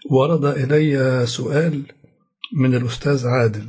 ورد إلي سؤال من الأستاذ عادل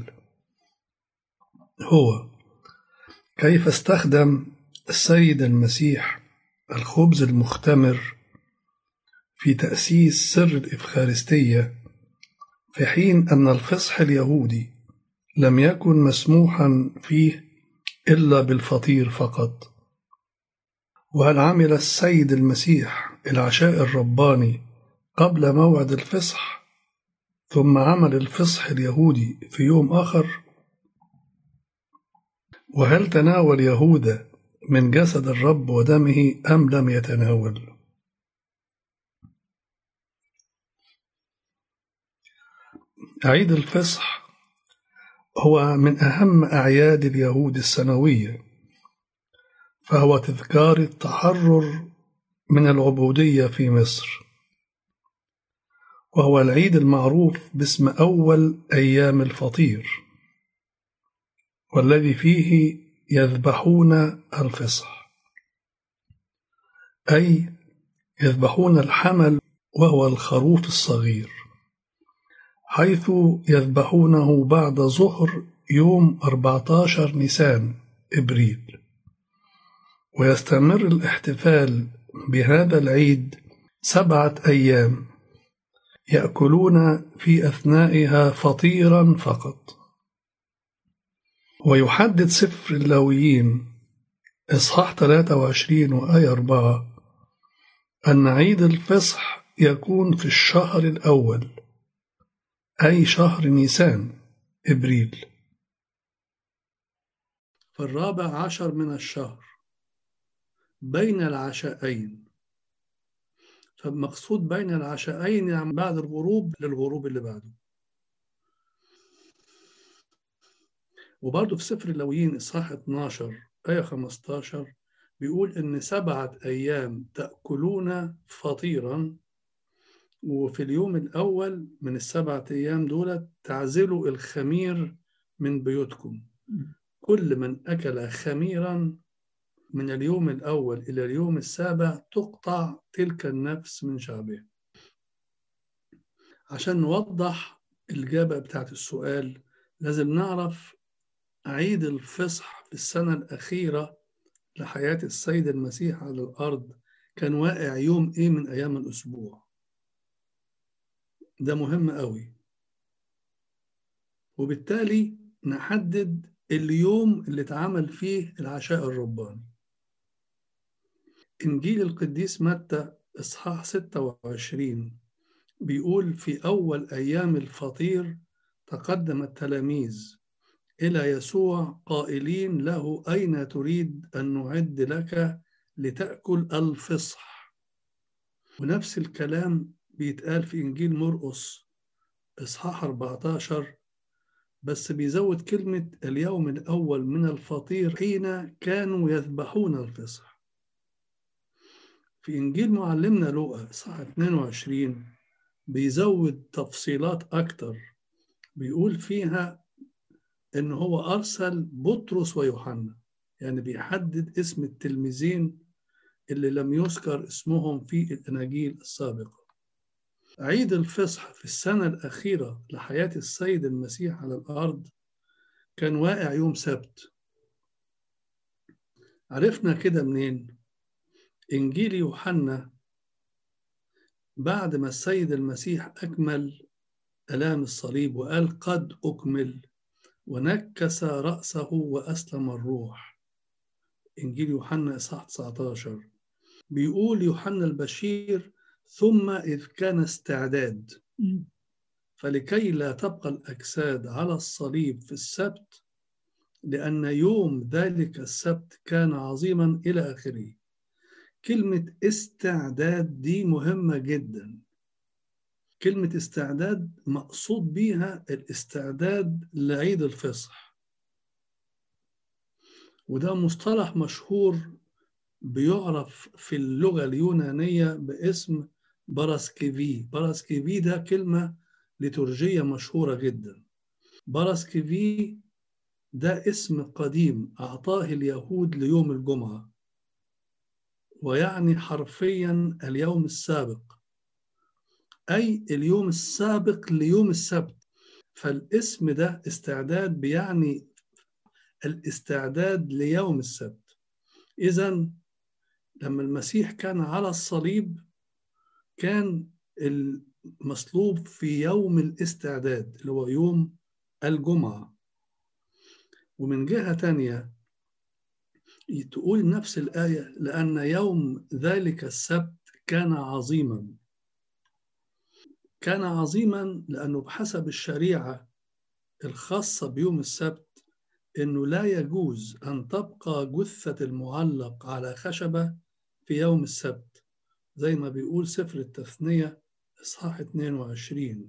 هو كيف استخدم السيد المسيح الخبز المختمر في تأسيس سر الإفخارستية في حين أن الفصح اليهودي لم يكن مسموحا فيه إلا بالفطير فقط وهل عمل السيد المسيح العشاء الرباني قبل موعد الفصح ثم عمل الفصح اليهودي في يوم آخر وهل تناول يهوذا من جسد الرب ودمه أم لم يتناول عيد الفصح هو من أهم أعياد اليهود السنوية فهو تذكار التحرر من العبودية في مصر وهو العيد المعروف باسم أول أيام الفطير والذي فيه يذبحون الفصح أي يذبحون الحمل وهو الخروف الصغير حيث يذبحونه بعد ظهر يوم 14 نيسان إبريل ويستمر الاحتفال بهذا العيد سبعة أيام يأكلون في أثنائها فطيرا فقط ويحدد سفر اللاويين إصحاح 23 وآية 4 أن عيد الفصح يكون في الشهر الأول أي شهر نيسان إبريل في الرابع عشر من الشهر بين العشاءين فالمقصود بين العشاءين يعني بعد الغروب للغروب اللي بعده وبرضه في سفر اللويين إصحاح 12 آية 15 بيقول إن سبعة أيام تأكلون فطيرا وفي اليوم الأول من السبعة أيام دول تعزلوا الخمير من بيوتكم كل من أكل خميرا من اليوم الأول إلى اليوم السابع تقطع تلك النفس من شعبه عشان نوضح الإجابة بتاعت السؤال لازم نعرف عيد الفصح في السنة الأخيرة لحياة السيد المسيح على الأرض كان واقع يوم إيه من أيام الأسبوع ده مهم قوي وبالتالي نحدد اليوم اللي اتعمل فيه العشاء الرباني إنجيل القديس متى إصحاح 26 بيقول في أول أيام الفطير تقدم التلاميذ إلى يسوع قائلين له أين تريد أن نعد لك لتأكل الفصح ونفس الكلام بيتقال في إنجيل مرقس إصحاح 14 بس بيزود كلمة اليوم الأول من الفطير حين كانوا يذبحون الفصح في إنجيل معلمنا لوقا إصحاح 22 بيزود تفصيلات أكتر بيقول فيها إن هو أرسل بطرس ويوحنا يعني بيحدد اسم التلميذين اللي لم يذكر اسمهم في الأناجيل السابقة عيد الفصح في السنة الأخيرة لحياة السيد المسيح على الأرض كان واقع يوم سبت عرفنا كده منين؟ إنجيل يوحنا بعد ما السيد المسيح أكمل ألام الصليب وقال قد أكمل ونكس رأسه وأسلم الروح إنجيل يوحنا إصحاح 19 بيقول يوحنا البشير ثم إذ كان استعداد فلكي لا تبقى الأجساد على الصليب في السبت لأن يوم ذلك السبت كان عظيما إلى آخره كلمة استعداد دي مهمة جدا كلمة استعداد مقصود بيها الاستعداد لعيد الفصح وده مصطلح مشهور بيعرف في اللغة اليونانية باسم باراسكيفي باراسكيفي ده كلمة لترجية مشهورة جدا باراسكيفي ده اسم قديم أعطاه اليهود ليوم الجمعة ويعني حرفيا اليوم السابق أي اليوم السابق ليوم السبت فالاسم ده استعداد بيعني الاستعداد ليوم السبت إذا لما المسيح كان على الصليب كان المصلوب في يوم الاستعداد اللي هو يوم الجمعة ومن جهة تانية تقول نفس الآية لأن يوم ذلك السبت كان عظيما كان عظيما لأنه بحسب الشريعة الخاصة بيوم السبت أنه لا يجوز أن تبقى جثة المعلق على خشبة في يوم السبت زي ما بيقول سفر التثنية إصحاح 22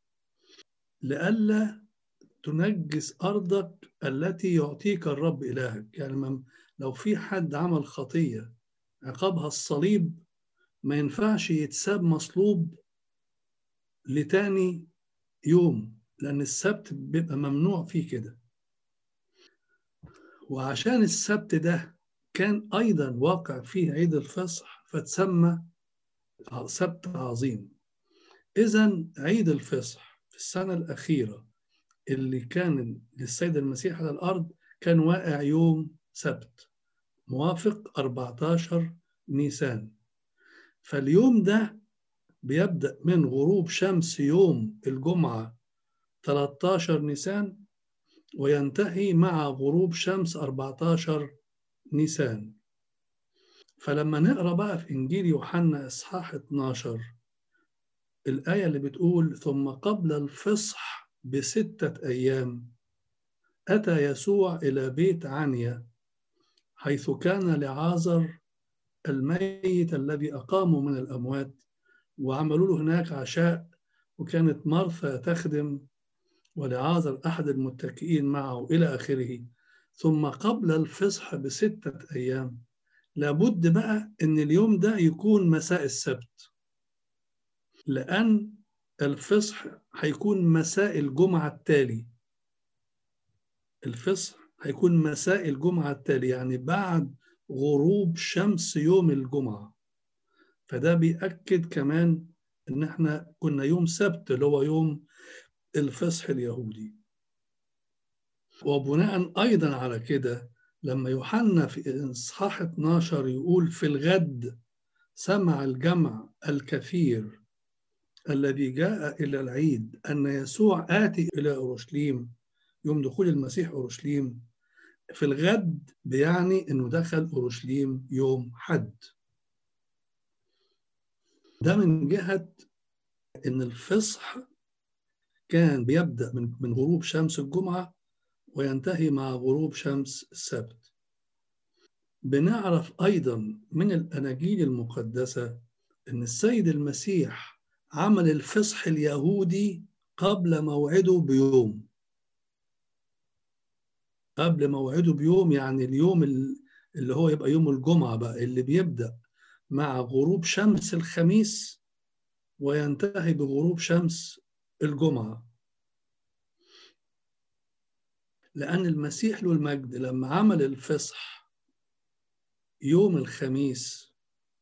لئلا تنجس أرضك التي يعطيك الرب إلهك يعني لو في حد عمل خطية عقابها الصليب ما ينفعش يتساب مصلوب لتاني يوم لأن السبت بيبقى ممنوع فيه كده وعشان السبت ده كان أيضا واقع فيه عيد الفصح فتسمى سبت عظيم إذا عيد الفصح في السنة الأخيرة اللي كان للسيد المسيح على الأرض كان واقع يوم سبت موافق 14 نيسان فاليوم ده بيبدأ من غروب شمس يوم الجمعة 13 نيسان وينتهي مع غروب شمس 14 نيسان فلما نقرا بقى في انجيل يوحنا اصحاح 12 الايه اللي بتقول ثم قبل الفصح بسته ايام اتى يسوع الى بيت عنيا حيث كان لعازر الميت الذي اقاموا من الاموات وعملوا له هناك عشاء وكانت مرثا تخدم ولعازر احد المتكئين معه الى اخره ثم قبل الفصح بستة أيام لابد بقى إن اليوم ده يكون مساء السبت لأن الفصح هيكون مساء الجمعة التالي الفصح هيكون مساء الجمعة التالي يعني بعد غروب شمس يوم الجمعة فده بيأكد كمان إن إحنا كنا يوم سبت اللي هو يوم الفصح اليهودي وبناء أيضا على كده لما يوحنا في إصحاح 12 يقول في الغد سمع الجمع الكثير الذي جاء إلى العيد أن يسوع آتي إلى أورشليم يوم دخول المسيح أورشليم في الغد بيعني أنه دخل أورشليم يوم حد ده من جهة أن الفصح كان بيبدأ من من غروب شمس الجمعة وينتهي مع غروب شمس السبت بنعرف أيضا من الأناجيل المقدسة أن السيد المسيح عمل الفصح اليهودي قبل موعده بيوم قبل موعده بيوم يعني اليوم اللي هو يبقى يوم الجمعة بقى اللي بيبدأ مع غروب شمس الخميس وينتهي بغروب شمس الجمعة لأن المسيح له المجد لما عمل الفصح يوم الخميس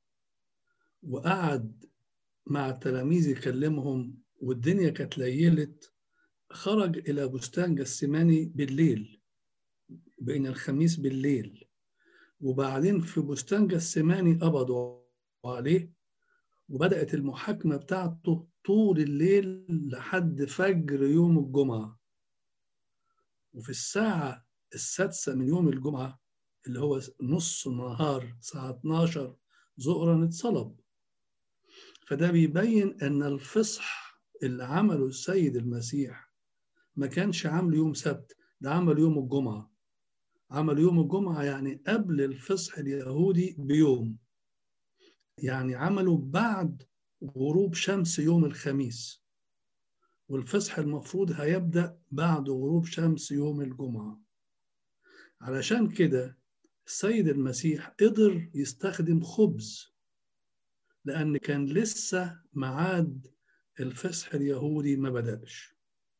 وقعد مع التلاميذ يكلمهم والدنيا كانت ليلت خرج إلى بستان جسماني بالليل بين الخميس بالليل وبعدين في بستان جسماني قبضوا عليه وبدأت المحاكمة بتاعته طول الليل لحد فجر يوم الجمعة وفي الساعة السادسة من يوم الجمعة اللي هو نص نهار الساعة 12 ظهرا اتصلب فده بيبين أن الفصح اللي عمله السيد المسيح ما كانش عامل يوم سبت ده عمل يوم الجمعة عمل يوم الجمعة يعني قبل الفصح اليهودي بيوم يعني عمله بعد غروب شمس يوم الخميس والفصح المفروض هيبدأ بعد غروب شمس يوم الجمعة علشان كده السيد المسيح قدر يستخدم خبز لأن كان لسه معاد الفصح اليهودي ما بدأش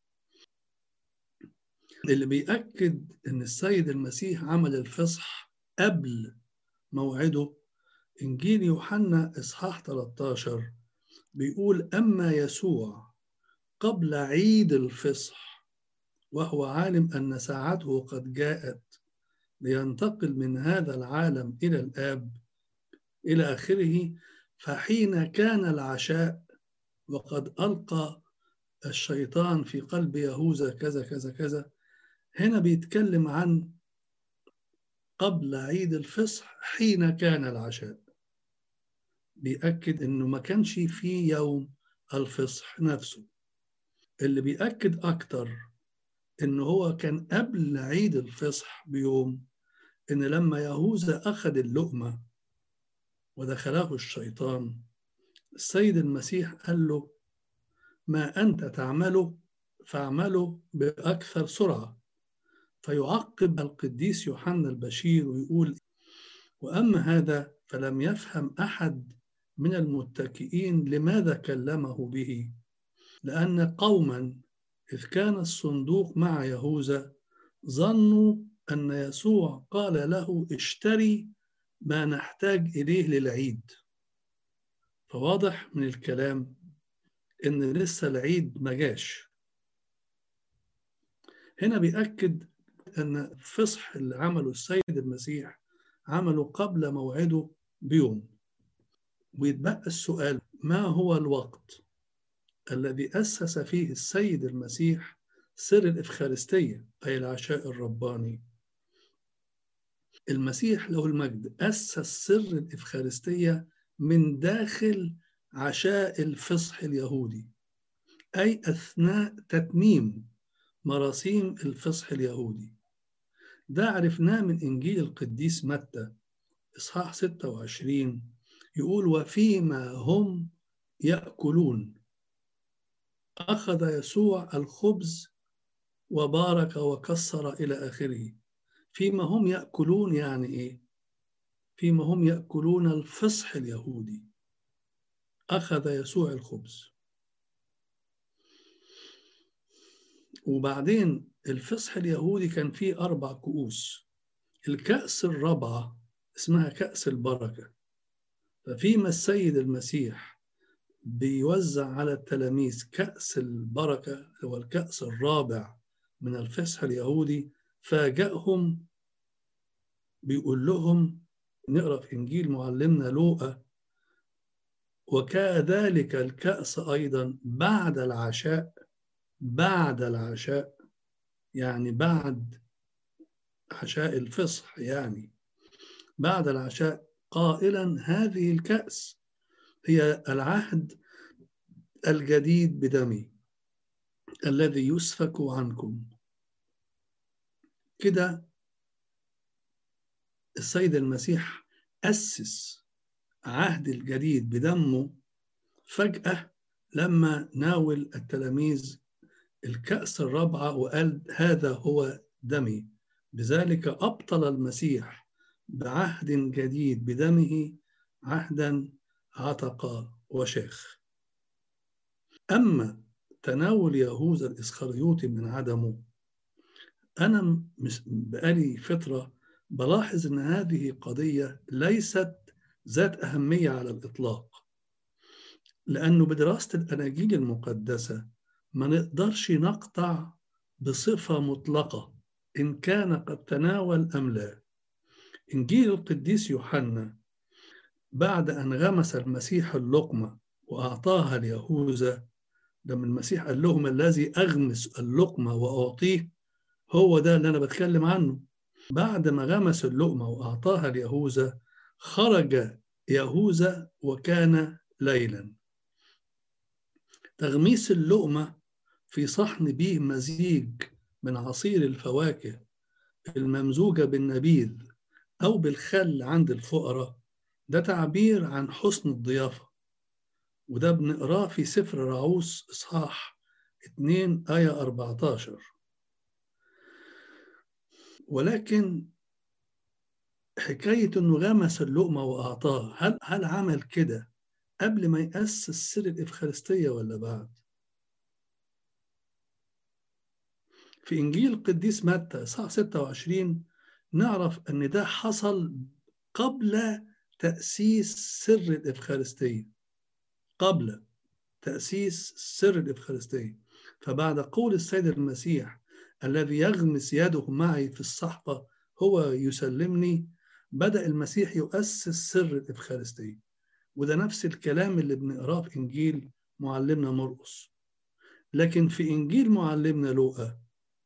اللي بيأكد أن السيد المسيح عمل الفصح قبل موعده إنجيل يوحنا إصحاح 13 بيقول أما يسوع قبل عيد الفصح وهو عالم أن ساعته قد جاءت لينتقل من هذا العالم إلى الآب إلى آخره فحين كان العشاء وقد ألقى الشيطان في قلب يهوذا كذا كذا كذا هنا بيتكلم عن قبل عيد الفصح حين كان العشاء بيأكد إنه ما كانش في يوم الفصح نفسه اللي بيأكد أكتر إنه هو كان قبل عيد الفصح بيوم إن لما يهوذا أخذ اللقمة ودخله الشيطان السيد المسيح قال له ما أنت تعمله فاعمله بأكثر سرعة فيعقب القديس يوحنا البشير ويقول وأما هذا فلم يفهم أحد من المتكئين لماذا كلمه به لأن قوما إذ كان الصندوق مع يهوذا ظنوا أن يسوع قال له اشتري ما نحتاج إليه للعيد فواضح من الكلام إن لسه العيد ما جاش هنا بيأكد أن الفصح اللي عمله السيد المسيح عمله قبل موعده بيوم ويتبقى السؤال ما هو الوقت الذي أسس فيه السيد المسيح سر الإفخارستية أي العشاء الرباني المسيح له المجد أسس سر الإفخارستية من داخل عشاء الفصح اليهودي أي أثناء تتميم مراسيم الفصح اليهودي ده عرفناه من إنجيل القديس متى إصحاح 26 يقول وفيما هم يأكلون أخذ يسوع الخبز وبارك وكسر إلى آخره فيما هم يأكلون يعني إيه؟ فيما هم يأكلون الفصح اليهودي أخذ يسوع الخبز وبعدين الفصح اليهودي كان فيه أربع كؤوس الكأس الرابعة اسمها كأس البركة ففيما السيد المسيح بيوزع على التلاميذ كأس البركة هو الكأس الرابع من الفصح اليهودي فاجأهم بيقول لهم نقرا في انجيل معلمنا لوقا وكذلك الكأس أيضا بعد العشاء بعد العشاء يعني بعد عشاء الفصح يعني بعد العشاء قائلا هذه الكأس هي العهد الجديد بدمي الذي يسفك عنكم كده السيد المسيح أسس عهد الجديد بدمه فجأة لما ناول التلاميذ الكأس الرابعة وقال هذا هو دمي بذلك أبطل المسيح بعهد جديد بدمه عهدا عتق وشيخ أما تناول يهوذا الإسخريوطي من عدمه أنا بقالي فترة بلاحظ أن هذه قضية ليست ذات أهمية على الإطلاق لأنه بدراسة الأناجيل المقدسة ما نقدرش نقطع بصفة مطلقة إن كان قد تناول أم لا إنجيل القديس يوحنا بعد أن غمس المسيح اللقمة وأعطاها ليهوذا لما المسيح قال لهم الذي أغمس اللقمة وأعطيه هو ده اللي أنا بتكلم عنه بعد ما غمس اللقمة وأعطاها ليهوذا خرج يهوذا وكان ليلا تغميس اللقمة في صحن به مزيج من عصير الفواكه الممزوجة بالنبيذ أو بالخل عند الفقراء ده تعبير عن حسن الضيافة وده بنقراه في سفر رعوس إصحاح 2 آية 14 ولكن حكاية إنه غمس اللقمة وأعطاه هل هل عمل كده قبل ما يأسس سر الإفخارستية ولا بعد؟ في إنجيل القديس متى إصحاح 26 نعرف أن ده حصل قبل تأسيس سر الإفخارستية قبل تأسيس سر الإفخارستية فبعد قول السيد المسيح الذي يغمس يده معي في الصحفة هو يسلمني بدأ المسيح يؤسس سر الإفخارستية وده نفس الكلام اللي بنقراه في إنجيل معلمنا مرقس لكن في إنجيل معلمنا لوقا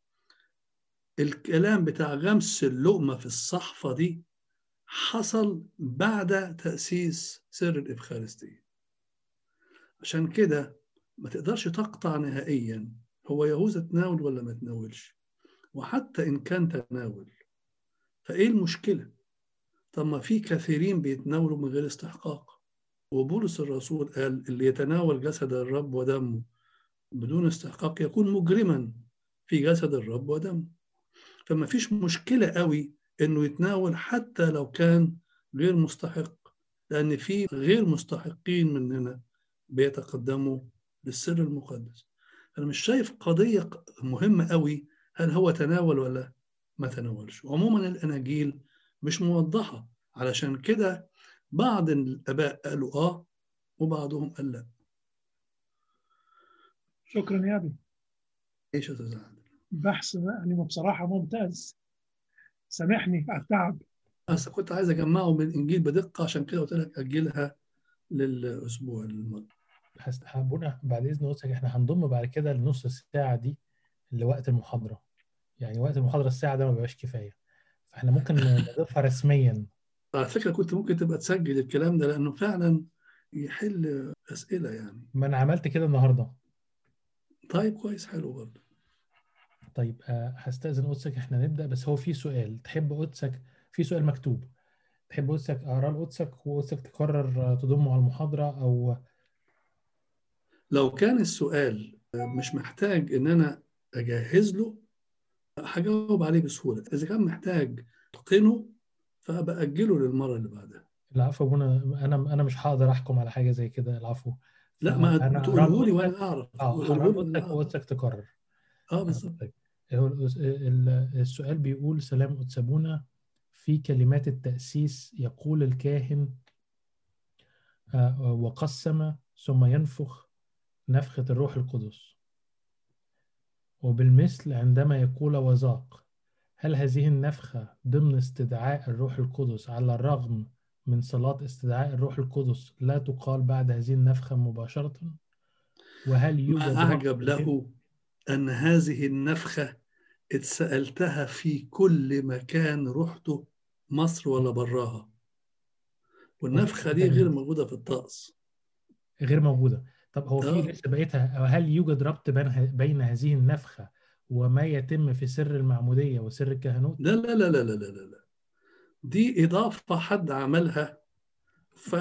الكلام بتاع غمس اللقمة في الصحفة دي حصل بعد تأسيس سر الإفخارستية عشان كده ما تقدرش تقطع نهائيا هو يهوذا تناول ولا ما تناولش وحتى إن كان تناول فإيه المشكلة؟ طب ما في كثيرين بيتناولوا من غير استحقاق وبولس الرسول قال اللي يتناول جسد الرب ودمه بدون استحقاق يكون مجرما في جسد الرب ودمه فما فيش مشكلة قوي انه يتناول حتى لو كان غير مستحق لان في غير مستحقين مننا بيتقدموا للسر المقدس انا مش شايف قضية مهمة قوي هل هو تناول ولا ما تناولش عموما الاناجيل مش موضحة علشان كده بعض الاباء قالوا اه وبعضهم قال لا شكرا يا ابي ايش يا استاذ عادل بحث يعني بصراحه ممتاز سامحني على التعب بس كنت عايز اجمعه من الانجيل بدقه عشان كده قلت لك اجلها للاسبوع الماضي حابونا بعد اذن قدسك احنا هنضم بعد كده النص الساعه دي لوقت المحاضره يعني وقت المحاضره الساعه ده ما بيبقاش كفايه فاحنا ممكن نضيفها رسميا على فكره كنت ممكن تبقى تسجل الكلام ده لانه فعلا يحل اسئله يعني ما انا عملت كده النهارده طيب كويس حلو برضه طيب آه، هستأذن قدسك احنا نبدأ بس هو في سؤال تحب قدسك في سؤال مكتوب تحب قدسك اقراه لقدسك وقدسك تقرر آه، تضمه على المحاضرة او لو كان السؤال مش محتاج ان انا اجهز له هجاوب عليه بسهوله اذا كان محتاج اتقنه فباجله للمره اللي بعدها العفو ابونا انا انا مش هقدر احكم على حاجة زي كده العفو لا ما فأنا تقوله لي هقرأ وانا اعرف اه قوله هقرأ لي وأنا لقدسك أعرف. وقدسك تقرر اه بالظبط طيب هو الأس- ال- السؤال بيقول سلام أتسابونا في كلمات التأسيس يقول الكاهن آه، وقسم ثم ينفخ نفخة الروح القدس وبالمثل عندما يقول وذاق هل هذه النفخة ضمن استدعاء الروح القدس على الرغم من صلاة استدعاء الروح القدس لا تقال بعد هذه النفخة مباشرة وهل يوجد ما وقت أعجب بين- له أن هذه النفخة اتسألتها في كل مكان رحته مصر ولا براها والنفخة دي غير موجودة في الطقس غير موجودة طب هو في آه. لسه بقيتها هل يوجد ربط بين بين هذه النفخة وما يتم في سر المعمودية وسر الكهنوت؟ لا لا لا لا لا لا لا لا. دي إضافة حد عملها ف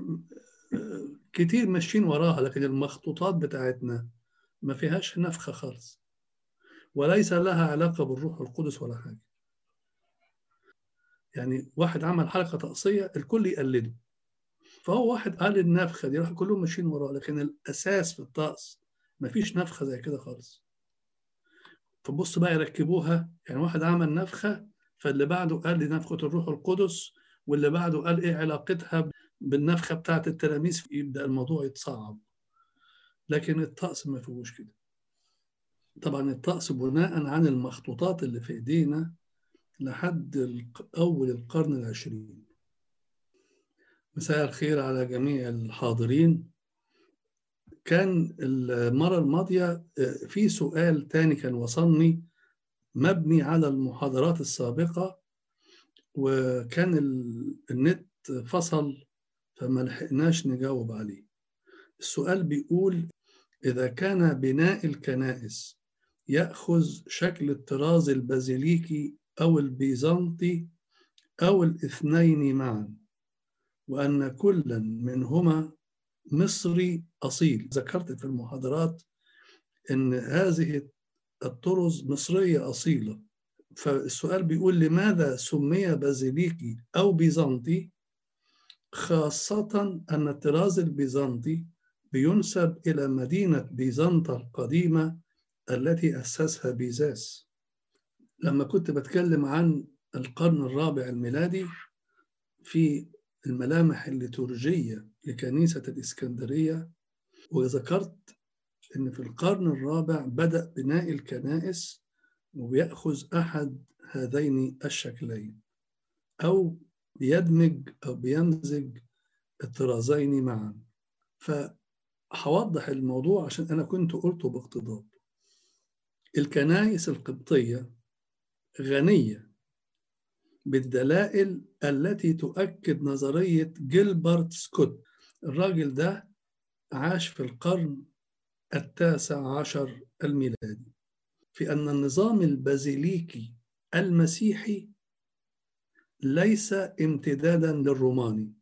كتير ماشيين وراها لكن المخطوطات بتاعتنا ما فيهاش نفخة خالص وليس لها علاقة بالروح القدس ولا حاجة يعني واحد عمل حلقة طقسية الكل يقلده فهو واحد قال النفخة دي راح كلهم ماشيين وراه لكن الأساس في الطقس ما فيش نفخة زي كده خالص فبص بقى يركبوها يعني واحد عمل نفخة فاللي بعده قال لي نفخة الروح القدس واللي بعده قال ايه علاقتها بالنفخة بتاعت التلاميذ يبدأ الموضوع يتصعب لكن الطقس ما فيهوش كده طبعا الطقس بناء عن المخطوطات اللي في ايدينا لحد الق- أول القرن العشرين مساء الخير على جميع الحاضرين كان المرة الماضية آه، في سؤال تاني كان وصلني مبني على المحاضرات السابقة وكان ال- النت فصل فما لحقناش نجاوب عليه السؤال بيقول إذا كان بناء الكنائس يأخذ شكل الطراز البازيليكي أو البيزنطي أو الاثنين معا وأن كلا منهما مصري أصيل ذكرت في المحاضرات أن هذه الطرز مصرية أصيلة فالسؤال بيقول لماذا سمي بازيليكي أو بيزنطي خاصة أن الطراز البيزنطي بينسب إلى مدينة بيزنطة القديمة التي أسسها بيزاس لما كنت بتكلم عن القرن الرابع الميلادي في الملامح الليتورجية لكنيسة الإسكندرية وذكرت ان في القرن الرابع بدأ بناء الكنائس وبيأخذ أحد هذين الشكلين أو بيدمج أو بيمزج الطرازين معا فهوضح الموضوع عشان أنا كنت قلته باقتضاب الكنائس القبطية غنية بالدلائل التي تؤكد نظرية جيلبرت سكوت الراجل ده عاش في القرن التاسع عشر الميلادي في أن النظام البازيليكي المسيحي ليس امتدادا للروماني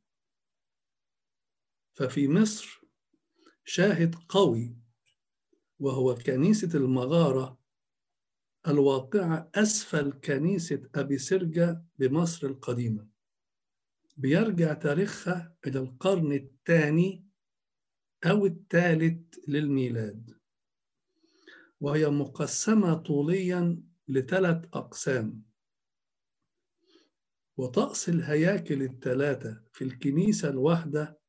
ففي مصر شاهد قوي وهو كنيسة المغارة الواقعة أسفل كنيسة أبي سرجة بمصر القديمة بيرجع تاريخها إلى القرن الثاني أو الثالث للميلاد وهي مقسمة طوليا لثلاث أقسام وطقس الهياكل الثلاثة في الكنيسة الواحدة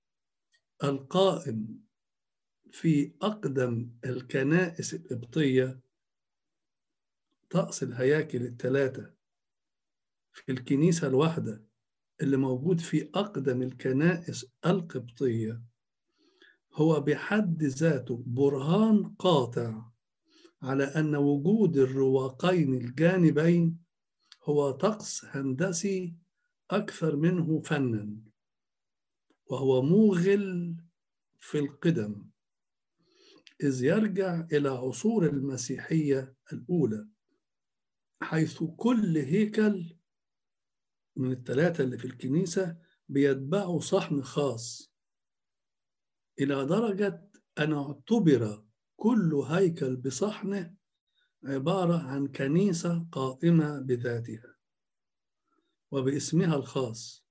القائم في أقدم الكنائس القبطية طقس الهياكل الثلاثة في الكنيسة الواحدة اللي موجود في أقدم الكنائس القبطية هو بحد ذاته برهان قاطع على أن وجود الرواقين الجانبين هو طقس هندسي أكثر منه فنا وهو موغل في القدم إذ يرجع إلى عصور المسيحية الأولى حيث كل هيكل من الثلاثة اللي في الكنيسة بيتبعوا صحن خاص إلى درجة أن اعتبر كل هيكل بصحنه عبارة عن كنيسة قائمة بذاتها وباسمها الخاص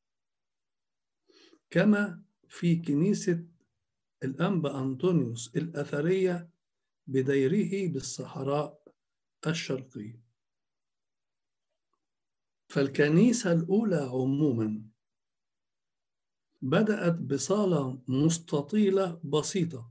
كما في كنيسة الأنبا أنطونيوس الأثرية بديره بالصحراء الشرقية فالكنيسة الأولى عموما بدأت بصالة مستطيلة بسيطة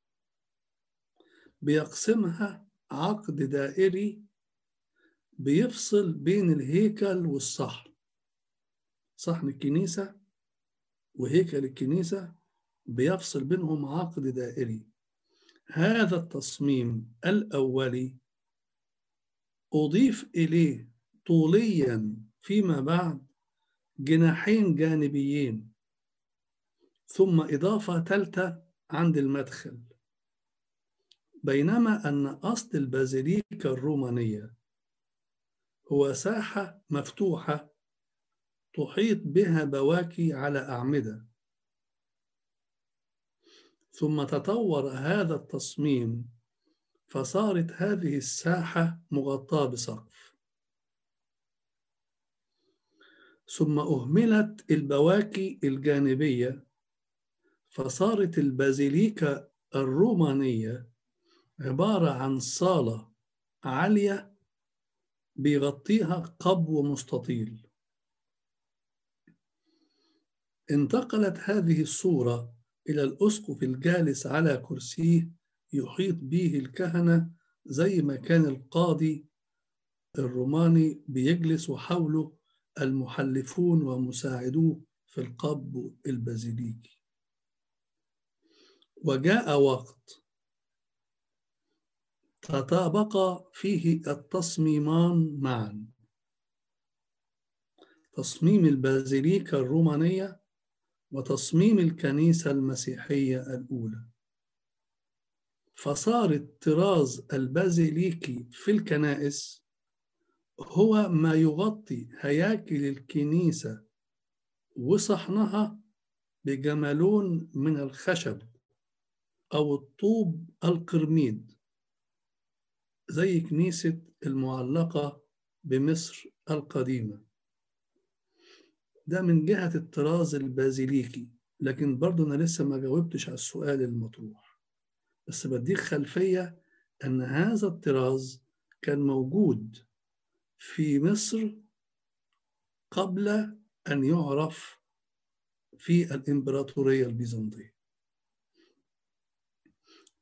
بيقسمها عقد دائري بيفصل بين الهيكل والصحن صحن الكنيسة وهيكل الكنيسة بيفصل بينهم عقد دائري هذا التصميم الأولي أضيف إليه طوليا فيما بعد جناحين جانبيين ثم إضافة ثالثة عند المدخل بينما أن أصل البازيليكا الرومانية هو ساحة مفتوحة تحيط بها بواكي على أعمدة ثم تطور هذا التصميم فصارت هذه الساحة مغطاة بسقف ثم أهملت البواكي الجانبية فصارت البازيليكا الرومانية عبارة عن صالة عالية بيغطيها قبو مستطيل انتقلت هذه الصورة إلى الأسقف الجالس على كرسيه يحيط به الكهنة زي ما كان القاضي الروماني بيجلس وحوله المحلفون ومساعدوه في القبو البازيليكي وجاء وقت تطابق فيه التصميمان معا تصميم البازيليكا الرومانية وتصميم الكنيسة المسيحية الأولى فصار الطراز البازيليكي في الكنائس هو ما يغطي هياكل الكنيسة وصحنها بجملون من الخشب أو الطوب القرميد زي كنيسة المعلقة بمصر القديمة ده من جهة الطراز البازيليكي لكن برضو أنا لسه ما جاوبتش على السؤال المطروح بس بديك خلفية أن هذا الطراز كان موجود في مصر قبل أن يعرف في الإمبراطورية البيزنطية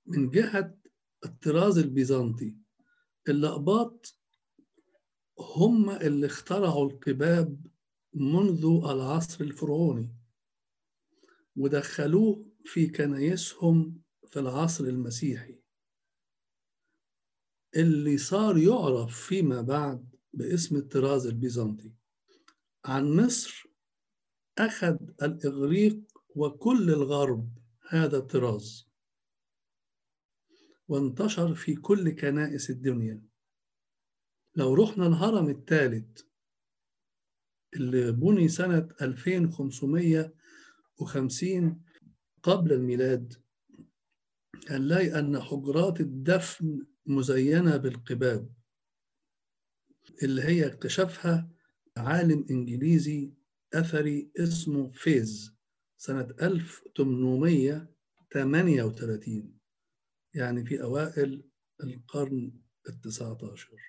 من جهة الطراز البيزنطي الأقباط هم اللي اخترعوا القباب منذ العصر الفرعوني ودخلوه في كنايسهم في العصر المسيحي اللي صار يعرف فيما بعد باسم الطراز البيزنطي عن مصر أخذ الإغريق وكل الغرب هذا الطراز وانتشر في كل كنائس الدنيا لو رحنا الهرم الثالث اللي بني سنة 2550 قبل الميلاد هنلاقي أن حجرات الدفن مزينة بالقباب اللي هي اكتشفها عالم إنجليزي أثري اسمه فيز سنة 1838 يعني في أوائل القرن التسعة عشر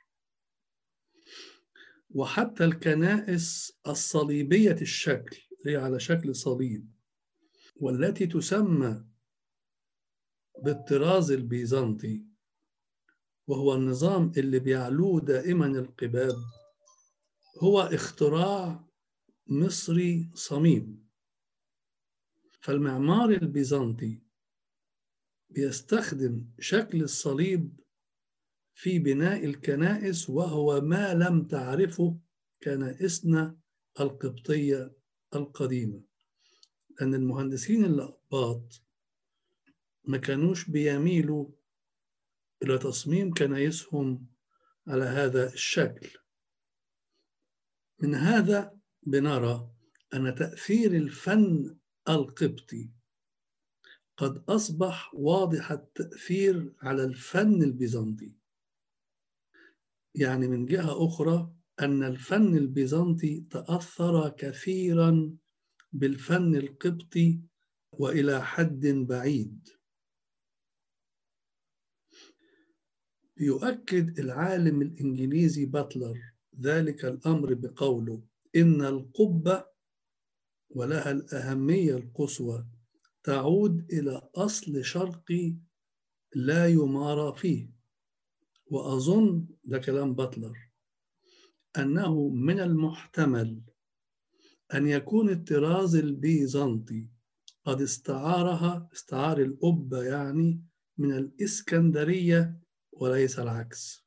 وحتى الكنائس الصليبية الشكل هي على شكل صليب والتي تسمى بالطراز البيزنطي وهو النظام اللي بيعلوه دائما القباب هو اختراع مصري صميم فالمعمار البيزنطي بيستخدم شكل الصليب في بناء الكنائس وهو ما لم تعرفه كنائسنا القبطية القديمة لأن المهندسين الأقباط ما كانوش بيميلوا إلى تصميم كنايسهم على هذا الشكل من هذا بنرى أن تأثير الفن القبطي قد أصبح واضح التأثير على الفن البيزنطي يعني من جهة أخرى أن الفن البيزنطي تأثر كثيرا بالفن القبطي وإلى حد بعيد يؤكد العالم الإنجليزي باتلر ذلك الأمر بقوله إن القبة ولها الأهمية القصوى تعود إلى أصل شرقي لا يمارى فيه وأظن ده كلام باتلر أنه من المحتمل أن يكون الطراز البيزنطي قد استعارها استعار الأبة يعني من الإسكندرية وليس العكس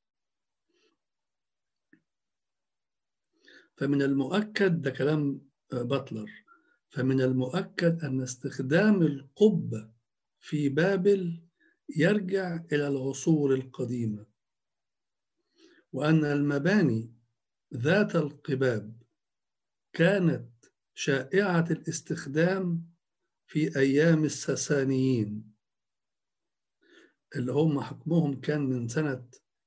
فمن المؤكد ده كلام باتلر فمن المؤكد أن استخدام القبة في بابل يرجع إلى العصور القديمة وأن المباني ذات القباب كانت شائعة الاستخدام في أيام الساسانيين اللي هم حكمهم كان من سنة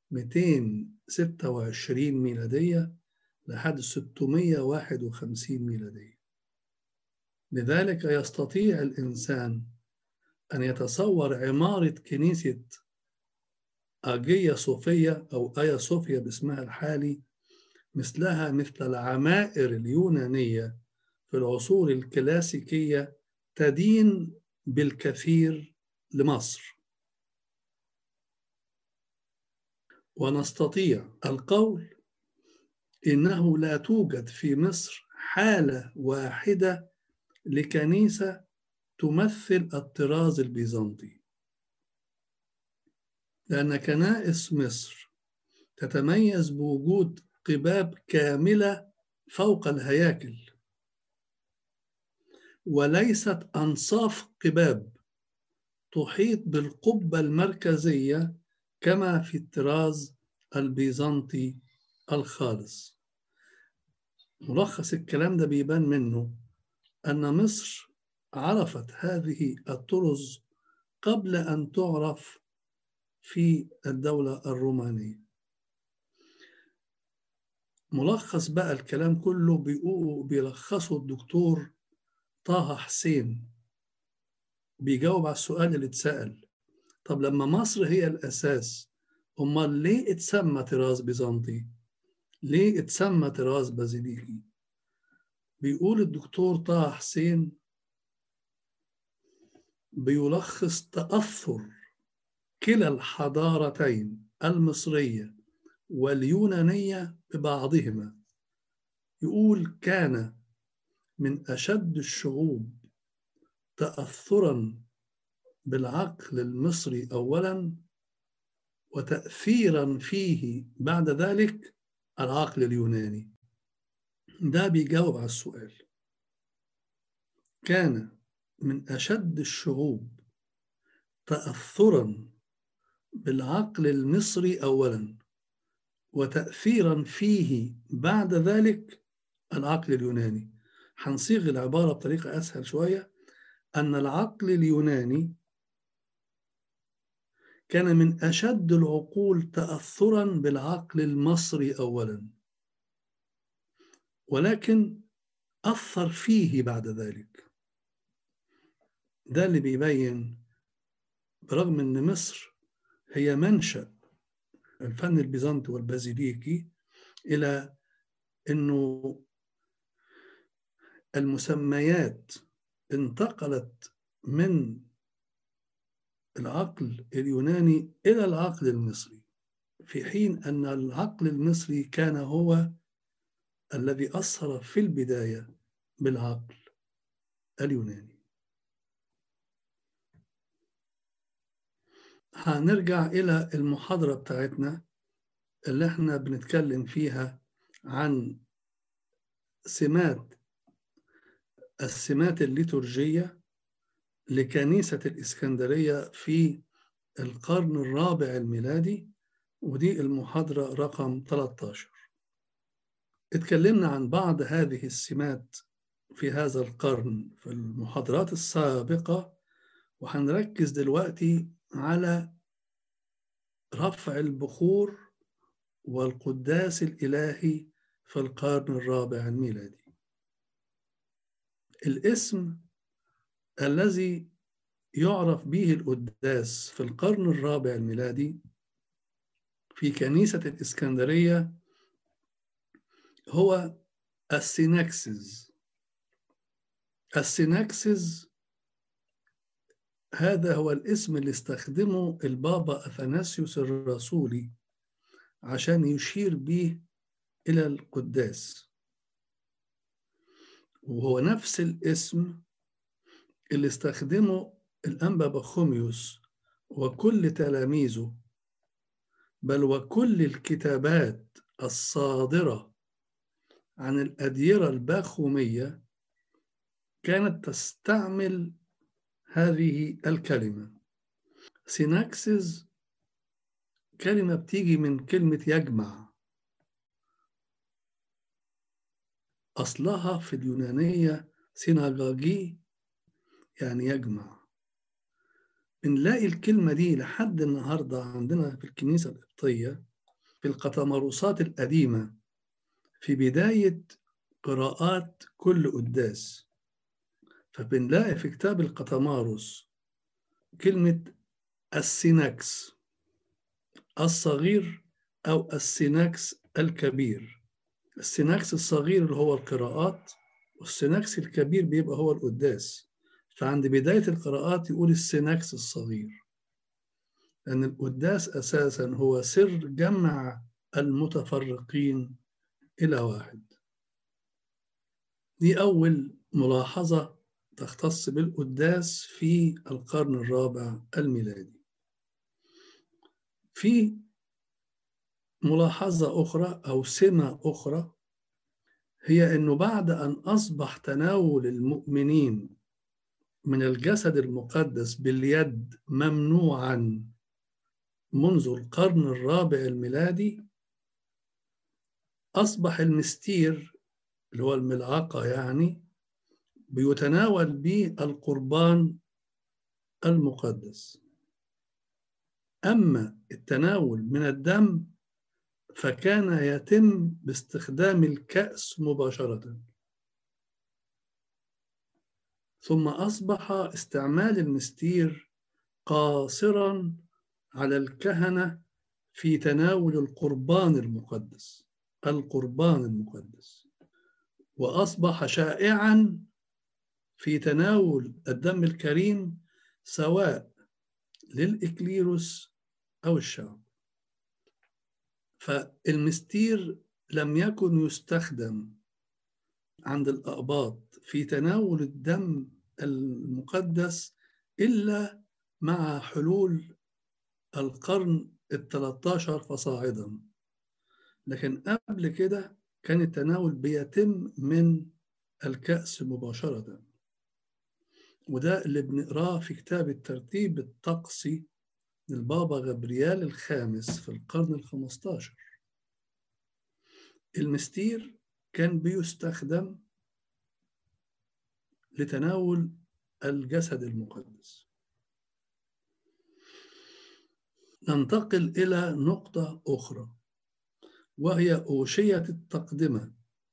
226 ميلادية لحد 651 ميلادية لذلك يستطيع الإنسان أن يتصور عمارة كنيسة آجية صوفية أو آيا صوفيا باسمها الحالي مثلها مثل العمائر اليونانية في العصور الكلاسيكية تدين بالكثير لمصر ونستطيع القول إنه لا توجد في مصر حالة واحدة لكنيسة تمثل الطراز البيزنطي لأن كنائس مصر تتميز بوجود قباب كاملة فوق الهياكل وليست أنصاف قباب تحيط بالقبة المركزية كما في الطراز البيزنطي الخالص ملخص الكلام ده بيبان منه أن مصر عرفت هذه الطرز قبل أن تعرف في الدولة الرومانية ملخص بقى الكلام كله بيلخصه الدكتور طه حسين بيجاوب على السؤال اللي اتسأل طب لما مصر هي الأساس أمال ليه اتسمى طراز بيزنطي؟ ليه اتسمى طراز بازيليكي؟ بيقول الدكتور طه حسين بيلخص تأثر كلا الحضارتين المصرية واليونانية ببعضهما يقول كان من أشد الشعوب تأثرا بالعقل المصري أولا وتأثيرا فيه بعد ذلك العقل اليوناني ده بيجاوب على السؤال كان من أشد الشعوب تأثرا بالعقل المصري أولا وتأثيرا فيه بعد ذلك العقل اليوناني هنصيغ العبارة بطريقة أسهل شوية أن العقل اليوناني كان من أشد العقول تأثرا بالعقل المصري أولا ولكن أثر فيه بعد ذلك ده اللي بيبين برغم أن مصر هي منشأ الفن البيزنطي والبازيليكي إلى أنه المسميات انتقلت من العقل اليوناني إلى العقل المصري في حين أن العقل المصري كان هو الذي أثر في البداية بالعقل اليوناني هنرجع إلى المحاضرة بتاعتنا اللي احنا بنتكلم فيها عن سمات السمات الليتورجية لكنيسة الإسكندرية في القرن الرابع الميلادي ودي المحاضرة رقم 13 اتكلمنا عن بعض هذه السمات في هذا القرن في المحاضرات السابقة وهنركز دلوقتي على رفع البخور والقداس الإلهي في القرن الرابع الميلادي الاسم الذي يعرف به القداس في القرن الرابع الميلادي في كنيسة الإسكندرية هو السيناكسز السيناكسز هذا هو الاسم اللي استخدمه البابا أثناسيوس الرسولي عشان يشير به إلى القداس وهو نفس الاسم اللي استخدمه الأنبا بخوميوس وكل تلاميذه بل وكل الكتابات الصادرة عن الأديرة الباخومية كانت تستعمل هذه الكلمة سيناكسز كلمة بتيجي من كلمة يجمع أصلها في اليونانية سيناغاجي يعني يجمع بنلاقي الكلمة دي لحد النهاردة عندنا في الكنيسة القبطية في القطمروسات القديمة في بداية قراءات كل قداس فبنلاقي في كتاب القطماروس كلمة السيناكس الصغير أو السيناكس الكبير السيناكس الصغير اللي هو القراءات والسيناكس الكبير بيبقى هو القداس فعند بداية القراءات يقول السيناكس الصغير لأن القداس أساسا هو سر جمع المتفرقين إلى واحد دي أول ملاحظة تختص بالقداس في القرن الرابع الميلادي في ملاحظة أخرى أو سمة أخرى هي أنه بعد أن أصبح تناول المؤمنين من الجسد المقدس باليد ممنوعا منذ القرن الرابع الميلادي أصبح المستير اللي هو الملعقة يعني بيتناول به القربان المقدس أما التناول من الدم فكان يتم باستخدام الكأس مباشرة ثم أصبح استعمال المستير قاصرا على الكهنة في تناول القربان المقدس القربان المقدس وأصبح شائعا في تناول الدم الكريم سواء للإكليروس أو الشعب فالمستير لم يكن يستخدم عند الأقباط في تناول الدم المقدس إلا مع حلول القرن الثلاثة فصاعدا لكن قبل كده كان التناول بيتم من الكأس مباشرة وده اللي بنقراه في كتاب الترتيب الطقسي للبابا غبريال الخامس في القرن الخمستاشر المستير كان بيستخدم لتناول الجسد المقدس ننتقل إلى نقطة أخرى وهي أوشية التقدمة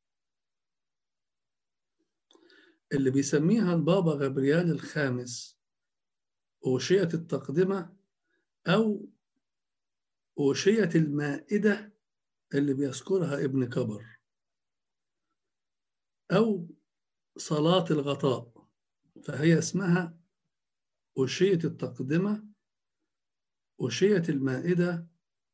اللي بيسميها البابا غبريال الخامس أوشية التقدمة أو أوشية المائدة اللي بيذكرها ابن كبر أو صلاة الغطاء فهي اسمها أوشية التقدمة أوشية المائدة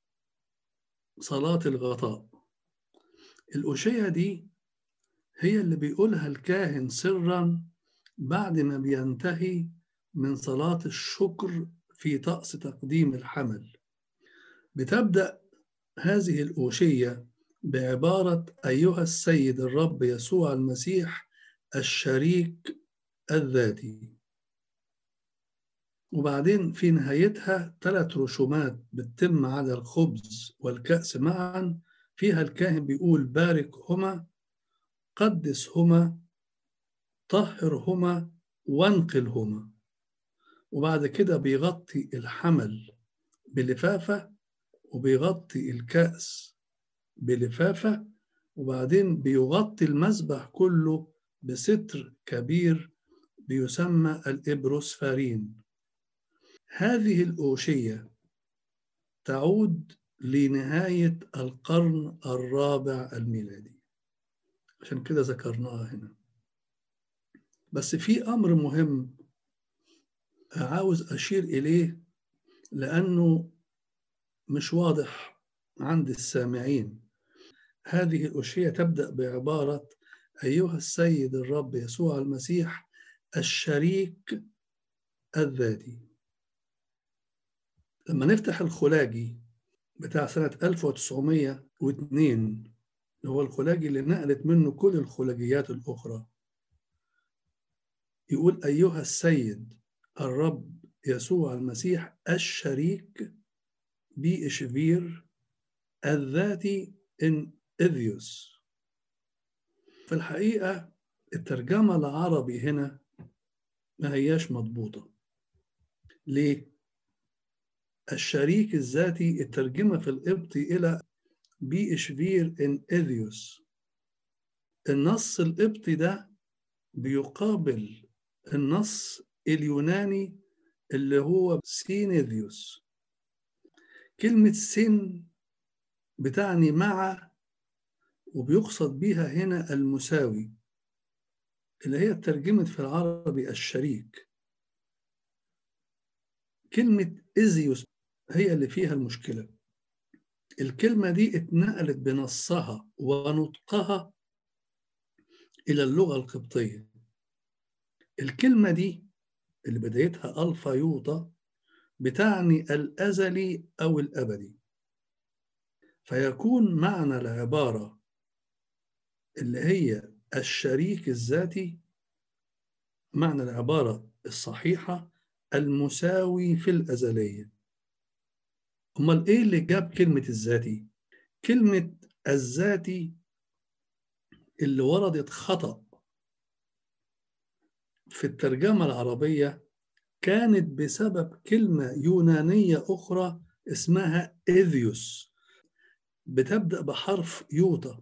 صلاة الغطاء الأوشية دي هي اللي بيقولها الكاهن سرا بعد ما بينتهي من صلاة الشكر في طقس تقديم الحمل بتبدأ هذه الأوشية بعبارة أيها السيد الرب يسوع المسيح الشريك الذاتي وبعدين في نهايتها ثلاث رسومات بتتم على الخبز والكأس معا فيها الكاهن بيقول باركهما قدسهما طهرهما وانقلهما وبعد كده بيغطي الحمل بلفافة وبيغطي الكأس بلفافة وبعدين بيغطي المذبح كله بستر كبير بيسمى الإبروسفارين هذه الأوشية تعود لنهاية القرن الرابع الميلادي عشان كده ذكرناها هنا بس في أمر مهم عاوز أشير إليه لأنه مش واضح عند السامعين هذه الأشياء تبدأ بعبارة أيها السيد الرب يسوع المسيح الشريك الذاتي لما نفتح الخلاجي بتاع سنة 1902 اللي هو الخلاجي اللي نقلت منه كل الخلاجيات الأخرى يقول أيها السيد الرب يسوع المسيح الشريك بي إشفير الذاتي إن إذيوس في الحقيقة الترجمة العربي هنا ما هياش مضبوطة ليه؟ الشريك الذاتي الترجمة في القبطي إلى بي إشفير إن إذيوس النص القبطي ده بيقابل النص اليوناني اللي هو سينيذيوس كلمة سين بتعني مع وبيقصد بيها هنا المساوي اللي هي ترجمت في العربي الشريك كلمة إزيوس هي اللي فيها المشكلة الكلمة دي اتنقلت بنصها ونطقها إلى اللغة القبطية الكلمة دي اللي بدايتها ألفا يوطا بتعني الأزلي أو الأبدي فيكون معنى العبارة اللي هي الشريك الذاتي معنى العبارة الصحيحة المساوي في الأزلية أمال إيه اللي جاب كلمة الذاتي؟ كلمة الذاتي اللي وردت خطأ في الترجمة العربية كانت بسبب كلمة يونانية أخرى اسمها إذيوس بتبدأ بحرف يوتا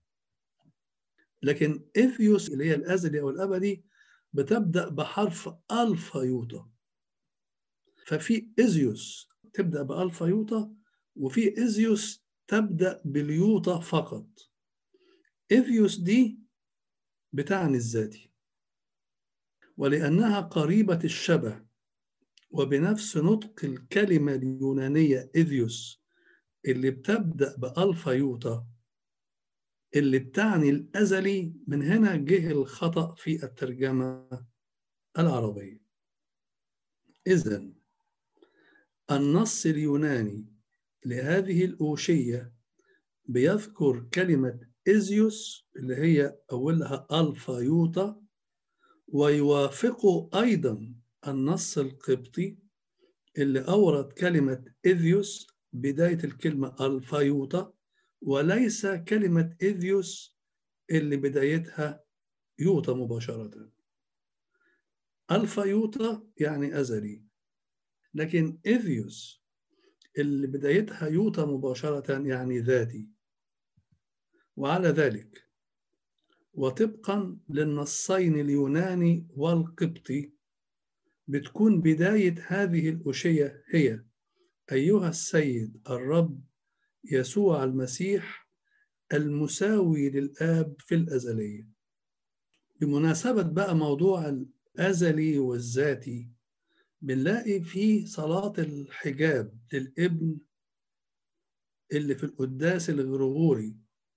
لكن إذيوس اللي هي الأزلي أو الأبدي بتبدأ بحرف ألفا يوتا ففي إزيوس تبدأ بألفا يوتا وفي إزيوس تبدأ باليوتا فقط إذيوس دي بتعني الذاتي ولأنها قريبة الشبه وبنفس نطق الكلمة اليونانية إذيوس اللي بتبدأ بألفا يوتا اللي بتعني الأزلي من هنا جه الخطأ في الترجمة العربية إذن النص اليوناني لهذه الأوشية بيذكر كلمة إزيوس اللي هي أولها ألفا يوتا ويوافق أيضا النص القبطي اللي أورد كلمة إذيوس بداية الكلمة ألفا يوتا وليس كلمة إذيوس اللي بدايتها يوتا مباشرة ألفا يوتا يعني أزلي لكن إذيوس اللي بدايتها يوتا مباشرة يعني ذاتي وعلى ذلك وطبقا للنصين اليوناني والقبطي بتكون بداية هذه الأشية هي أيها السيد الرب يسوع المسيح المساوي للآب في الأزلية بمناسبة بقى موضوع الأزلي والذاتي بنلاقي في صلاة الحجاب للابن اللي في القداس الغرغوري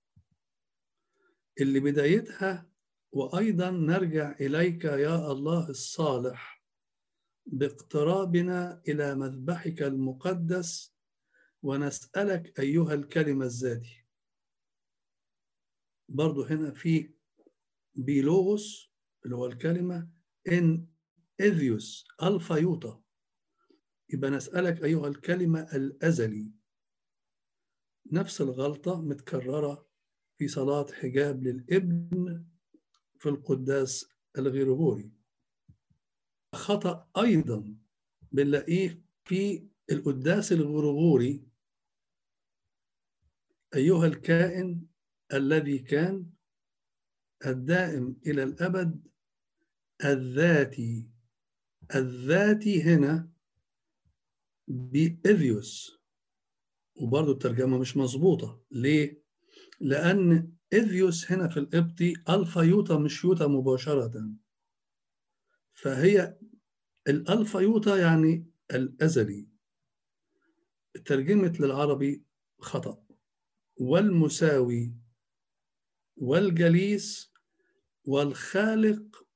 اللي بدايتها وأيضا نرجع إليك يا الله الصالح باقترابنا إلى مذبحك المقدس ونسألك أيها الكلمة الذاتي برضو هنا في بيلوغوس اللي هو الكلمة إن إذيوس ألفا يوتا يبقى نسألك أيها الكلمة الأزلي نفس الغلطة متكررة في صلاة حجاب للابن في القداس الغرغوري خطأ أيضا بنلاقيه في القداس الغرغوري أيها الكائن الذي كان الدائم إلى الأبد الذاتي الذاتي هنا بإذيوس وبرضه الترجمة مش مظبوطة ليه؟ لأن إذيوس هنا في القبطي ألفا يوتا مش يوتا مباشرة فهي الألفا يوتا يعني الأزلي ترجمت للعربي خطأ والمساوي والجليس والخالق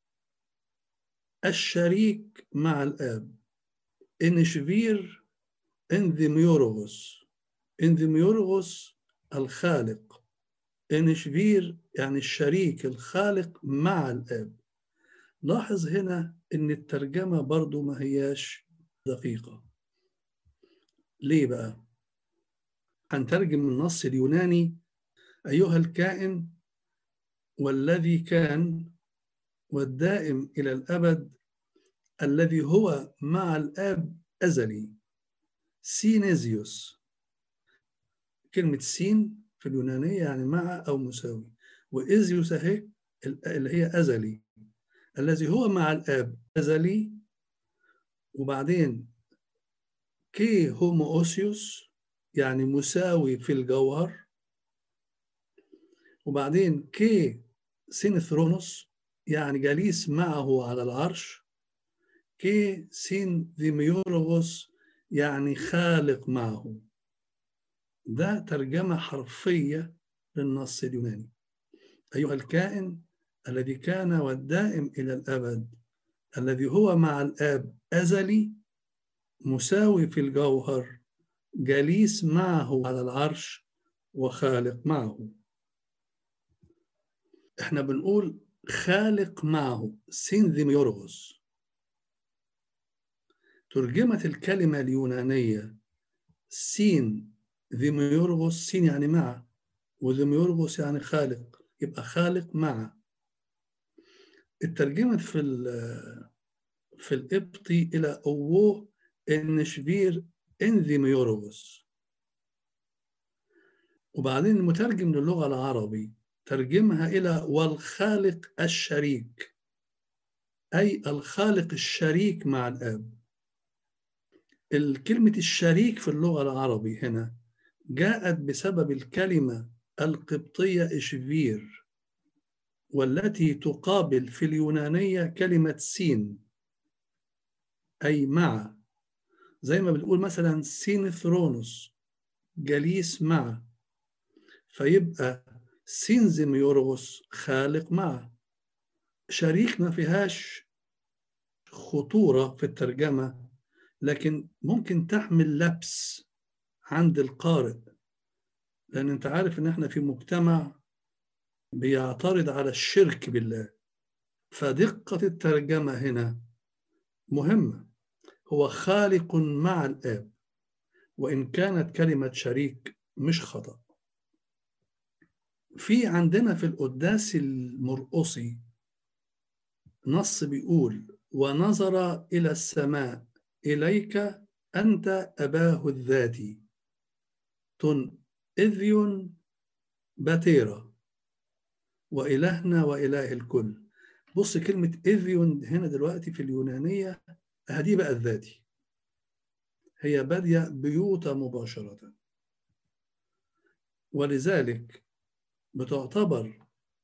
الشريك مع الآب إنشفير إنذيميوروغوس إنذيميوروغوس الخالق إنشفير يعني الشريك الخالق مع الآب لاحظ هنا إن الترجمة برضو ما هياش دقيقة ليه بقى؟ هنترجم النص اليوناني أيها الكائن والذي كان والدائم إلى الأبد الذي هو مع الآب أزلي سينيزيوس كلمة سين في اليونانية يعني مع أو مساوي وإزيوس أهي اللي هي أزلي الذي هو مع الآب أزلي وبعدين كي هوموسيوس يعني مساوي في الجوهر وبعدين كي سينثرونوس يعني جليس معه على العرش كي سين ديميوروغوس يعني خالق معه ده ترجمة حرفية للنص اليوناني أيها الكائن الذي كان والدائم إلى الأبد الذي هو مع الآب أزلي مساوي في الجوهر جليس معه على العرش وخالق معه احنا بنقول خالق معه سينذيميوروغوس ترجمت الكلمة اليونانية سين ذيميورغوس سين يعني مع وذيميورغوس يعني خالق يبقى خالق مع اترجمت في في القبطي إلى أوه إن شبير إن ذيميورغوس وبعدين المترجم للغة العربي ترجمها إلى والخالق الشريك أي الخالق الشريك مع الآب الكلمة الشريك في اللغة العربي هنا جاءت بسبب الكلمة القبطية إشفير والتي تقابل في اليونانية كلمة سين أي مع زي ما بنقول مثلا سينثرونوس جليس مع فيبقى سينزيميوروس خالق مع شريك ما فيهاش خطورة في الترجمة لكن ممكن تحمل لبس عند القارئ لأن أنت عارف إن إحنا في مجتمع بيعترض على الشرك بالله فدقة الترجمة هنا مهمة هو خالق مع الآب وإن كانت كلمة شريك مش خطأ في عندنا في القداس المرقصي نص بيقول ونظر إلى السماء إليك أنت أباه الذاتي تن إذيون باتيرا وإلهنا وإله الكل بص كلمة إذيون هنا دلوقتي في اليونانية هذه بقى الذاتي هي بادية بيوتا مباشرة ولذلك بتعتبر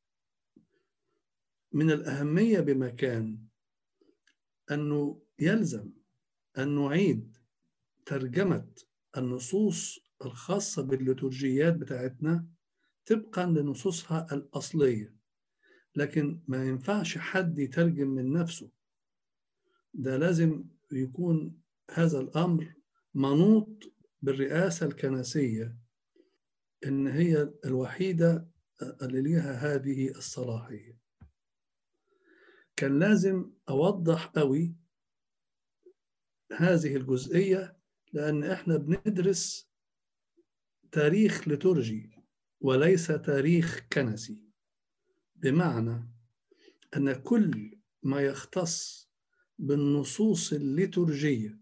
من الأهمية بمكان أنه يلزم أن نعيد ترجمة النصوص الخاصة بالليتورجيات بتاعتنا طبقا لنصوصها الأصلية لكن ما ينفعش حد يترجم من نفسه ده لازم يكون هذا الأمر منوط بالرئاسة الكنسية إن هي الوحيدة اللي ليها هذه الصلاحية كان لازم أوضح قوي هذه الجزئية لأن إحنا بندرس تاريخ لترجي وليس تاريخ كنسي بمعنى أن كل ما يختص بالنصوص الليتورجية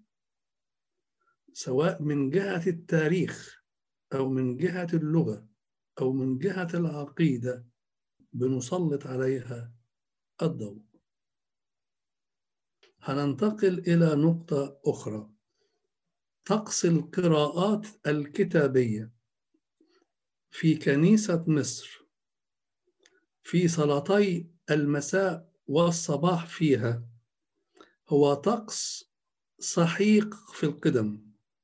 سواء من جهة التاريخ أو من جهة اللغة أو من جهة العقيدة بنسلط عليها الضوء هننتقل إلى نقطة أخرى طقس القراءات الكتابية في كنيسة مصر في صلاتي المساء والصباح فيها هو طقس صحيق في القدم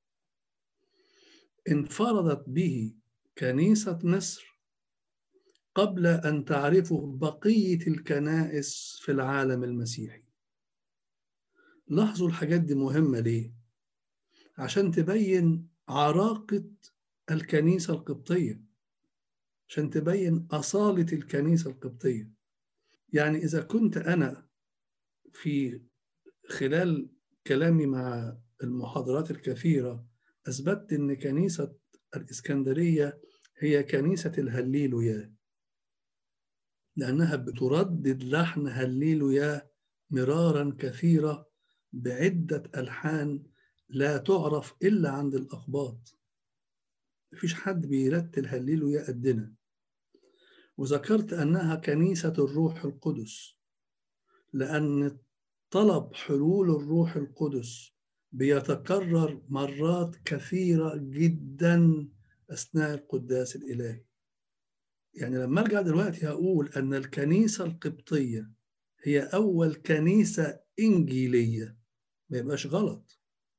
انفردت به كنيسة مصر قبل أن تعرفه بقية الكنائس في العالم المسيحي لاحظوا الحاجات دي مهمة ليه؟ عشان تبين عراقة الكنيسة القبطية عشان تبين أصالة الكنيسة القبطية يعني إذا كنت أنا في خلال كلامي مع المحاضرات الكثيرة أثبتت أن كنيسة الإسكندرية هي كنيسة الهليلويا لأنها بتردد لحن هليلويا مرارا كثيرة بعدة ألحان لا تعرف إلا عند الأقباط مفيش حد بيرتل هليلويا قدنا وذكرت أنها كنيسة الروح القدس لأن طلب حلول الروح القدس بيتكرر مرات كثيرة جدا أثناء القداس الإلهي يعني لما أرجع دلوقتي هقول أن الكنيسة القبطية هي أول كنيسة إنجيلية ما يبقاش غلط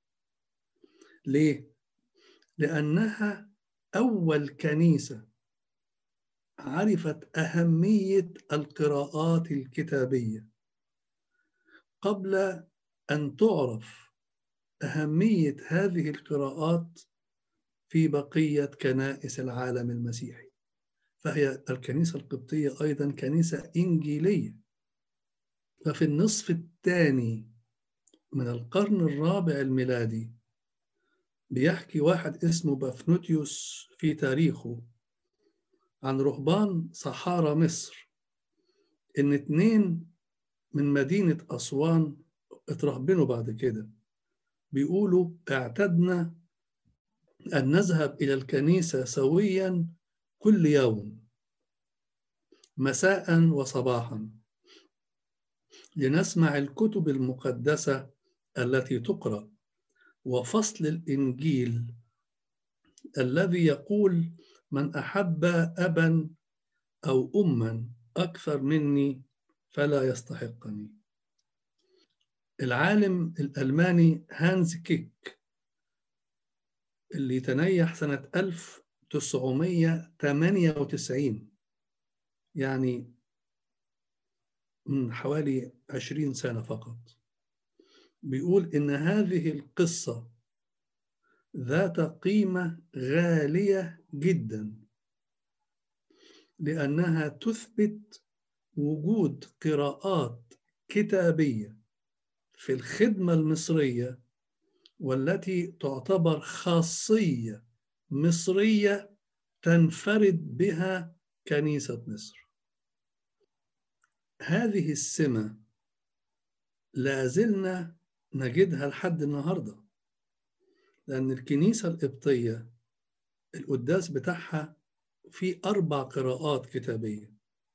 ليه؟ لأنها أول كنيسة عرفت أهمية القراءات الكتابية قبل أن تعرف أهمية هذه القراءات في بقية كنائس العالم المسيحي فهي الكنيسة القبطية أيضا كنيسة إنجيلية ففي النصف الثاني من القرن الرابع الميلادي بيحكي واحد اسمه بافنوتيوس في تاريخه عن رهبان صحارى مصر إن اتنين من مدينة أسوان اترهبنوا بعد كده بيقولوا اعتدنا أن نذهب إلى الكنيسة سويا كل يوم مساء وصباحا لنسمع الكتب المقدسة التي تقرأ وفصل الإنجيل الذي يقول من أحب أبا أو أما أكثر مني فلا يستحقني العالم الألماني هانز كيك اللي تنيح سنة 1998 يعني من حوالي 20 سنة فقط بيقول إن هذه القصة ذات قيمة غالية جدا لأنها تثبت وجود قراءات كتابية في الخدمة المصرية والتي تعتبر خاصية مصرية تنفرد بها كنيسة مصر. هذه السمة لا زلنا نجدها لحد النهارده لأن الكنيسة القبطية القداس بتاعها في أربع قراءات كتابية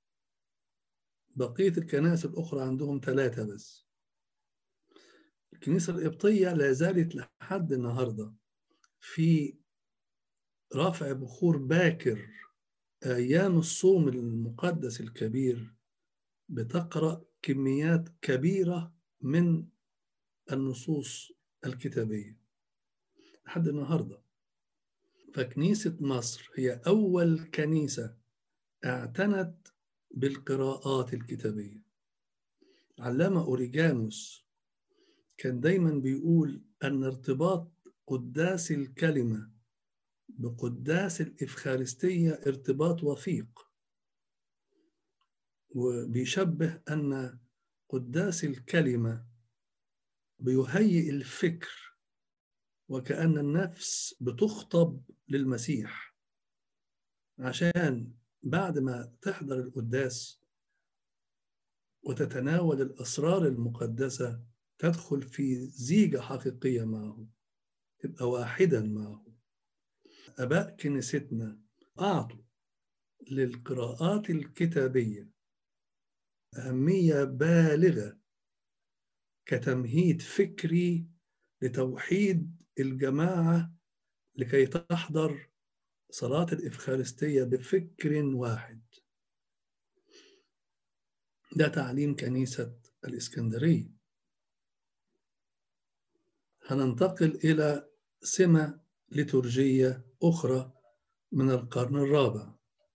بقية الكنائس الأخرى عندهم ثلاثة بس الكنيسة القبطية لا زالت لحد النهاردة في رفع بخور باكر أيام الصوم المقدس الكبير بتقرأ كميات كبيرة من النصوص الكتابية لحد النهارده فكنيسة مصر هي أول كنيسة اعتنت بالقراءات الكتابية علامة أوريجانوس كان دايما بيقول أن ارتباط قداس الكلمة بقداس الإفخارستية ارتباط وثيق وبيشبه أن قداس الكلمة بيهيئ الفكر وكأن النفس بتخطب للمسيح عشان بعد ما تحضر القداس وتتناول الأسرار المقدسة تدخل في زيجة حقيقية معه تبقى واحدا معه أباء كنيستنا أعطوا للقراءات الكتابية أهمية بالغة كتمهيد فكري لتوحيد الجماعة لكي تحضر صلاة الإفخارستية بفكر واحد ده تعليم كنيسة الإسكندرية هننتقل إلى سمة ليتورجية أخرى من القرن الرابع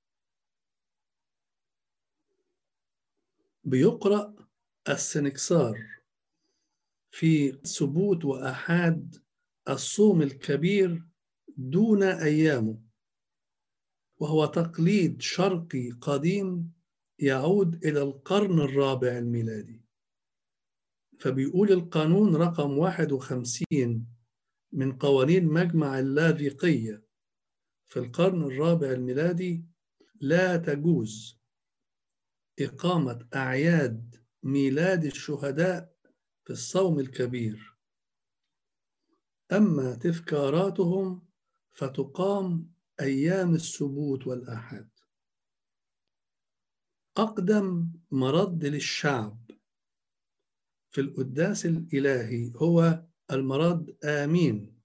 بيقرأ السنكسار في ثبوت وأحاد الصوم الكبير دون أيامه وهو تقليد شرقي قديم يعود إلى القرن الرابع الميلادي فبيقول القانون رقم 51 من قوانين مجمع اللاذقية في القرن الرابع الميلادي لا تجوز إقامة أعياد ميلاد الشهداء في الصوم الكبير أما تذكاراتهم فتقام أيام السبوت والآحاد أقدم مرد للشعب في القداس الإلهي هو المرد آمين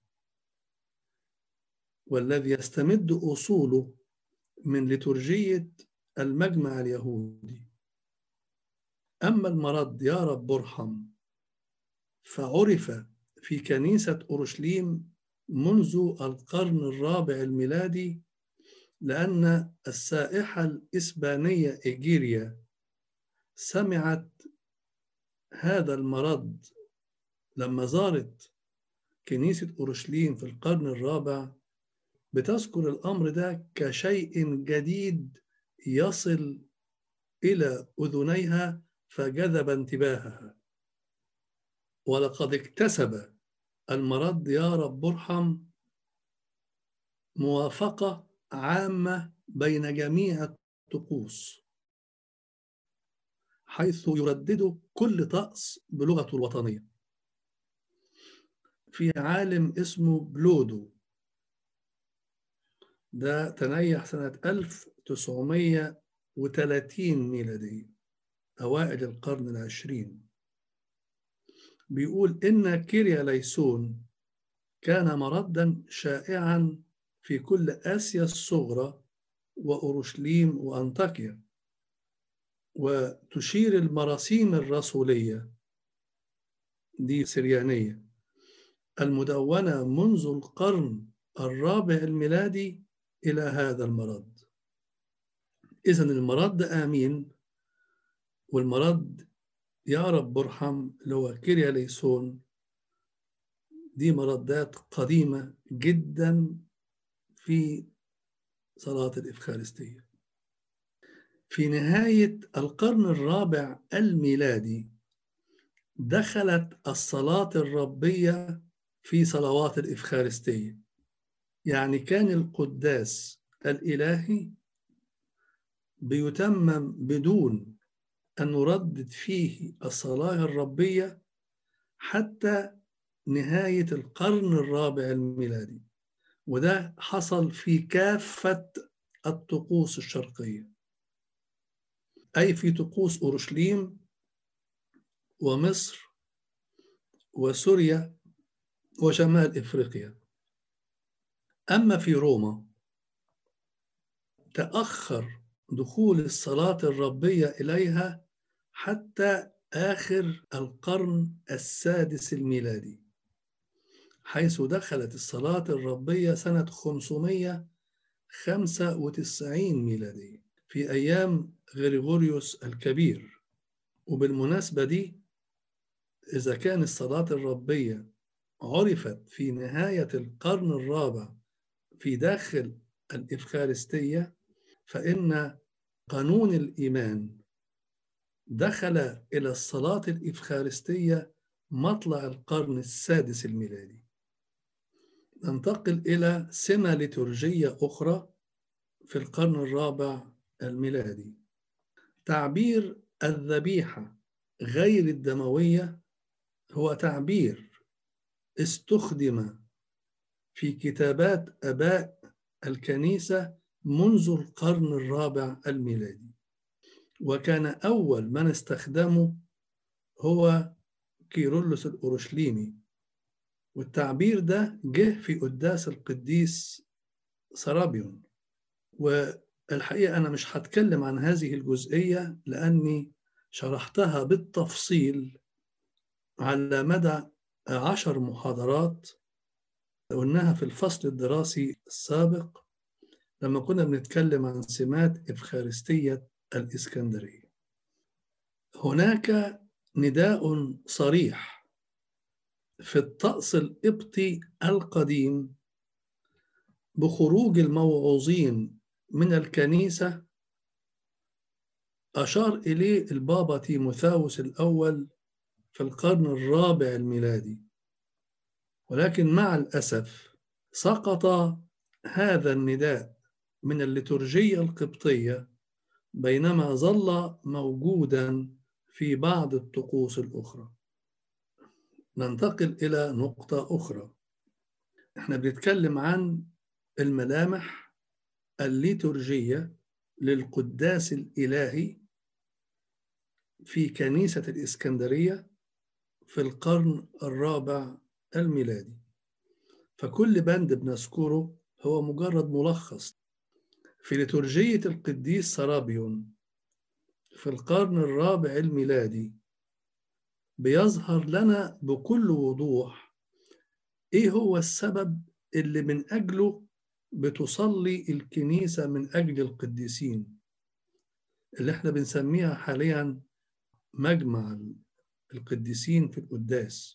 والذي يستمد أصوله من لترجية المجمع اليهودي أما المرد يا رب ارحم فعرف في كنيسة أورشليم منذ القرن الرابع الميلادي لأن السائحة الإسبانية إيجيريا سمعت هذا المرض لما زارت كنيسة أورشليم في القرن الرابع بتذكر الأمر ده كشيء جديد يصل إلى أذنيها فجذب انتباهها ولقد اكتسب المرض يا رب ارحم موافقة عامة بين جميع الطقوس حيث يردد كل طقس بلغته الوطنية في عالم اسمه بلودو ده تنيح سنة 1930 ميلادية أوائل القرن العشرين بيقول إن كيريا ليسون كان مرضا شائعا في كل آسيا الصغرى وأورشليم وأنطاكيا وتشير المراسيم الرسولية دي سريانية المدونة منذ القرن الرابع الميلادي إلى هذا المرض إذا المرض ده آمين والمرض يا رب ارحم اللي هو كيريا ليسون دي مردات قديمة جدا في صلاة الإفخارستية في نهاية القرن الرابع الميلادي دخلت الصلاة الربية في صلوات الإفخارستية يعني كان القداس الإلهي بيتمم بدون أن نردد فيه الصلاة الربية حتى نهاية القرن الرابع الميلادي وده حصل في كافة الطقوس الشرقية أي في طقوس أورشليم ومصر وسوريا وشمال إفريقيا أما في روما تأخر دخول الصلاة الربية إليها حتى آخر القرن السادس الميلادي حيث دخلت الصلاة الربية سنة 595 ميلادية في أيام غريغوريوس الكبير وبالمناسبة دي إذا كان الصلاة الربية عرفت في نهاية القرن الرابع في داخل الإفخارستية فإن قانون الإيمان دخل إلى الصلاة الإفخارستية مطلع القرن السادس الميلادي ننتقل إلى سمة ليتورجية أخرى في القرن الرابع الميلادي تعبير الذبيحة غير الدموية هو تعبير استخدم في كتابات آباء الكنيسة منذ القرن الرابع الميلادي وكان أول من استخدمه هو كيرلس الأورشليمي والتعبير ده جه في قداس القديس سرابيون والحقيقة أنا مش هتكلم عن هذه الجزئية لأني شرحتها بالتفصيل على مدى عشر محاضرات قلناها في الفصل الدراسي السابق لما كنا بنتكلم عن سمات إفخارستية الإسكندرية هناك نداء صريح في الطقس القبطي القديم بخروج الموعوظين من الكنيسة أشار إليه البابا تيموثاوس الأول في القرن الرابع الميلادي ولكن مع الأسف سقط هذا النداء من الليتورجية القبطية بينما ظل موجودا في بعض الطقوس الأخرى ننتقل إلى نقطة أخرى احنا بنتكلم عن الملامح الليتورجية للقداس الإلهي في كنيسة الإسكندرية في القرن الرابع الميلادي فكل بند بنذكره هو مجرد ملخص في ليتورجية القديس سرابيون في القرن الرابع الميلادي بيظهر لنا بكل وضوح ايه هو السبب اللي من اجله بتصلي الكنيسة من اجل القديسين اللي احنا بنسميها حاليا مجمع القديسين في القداس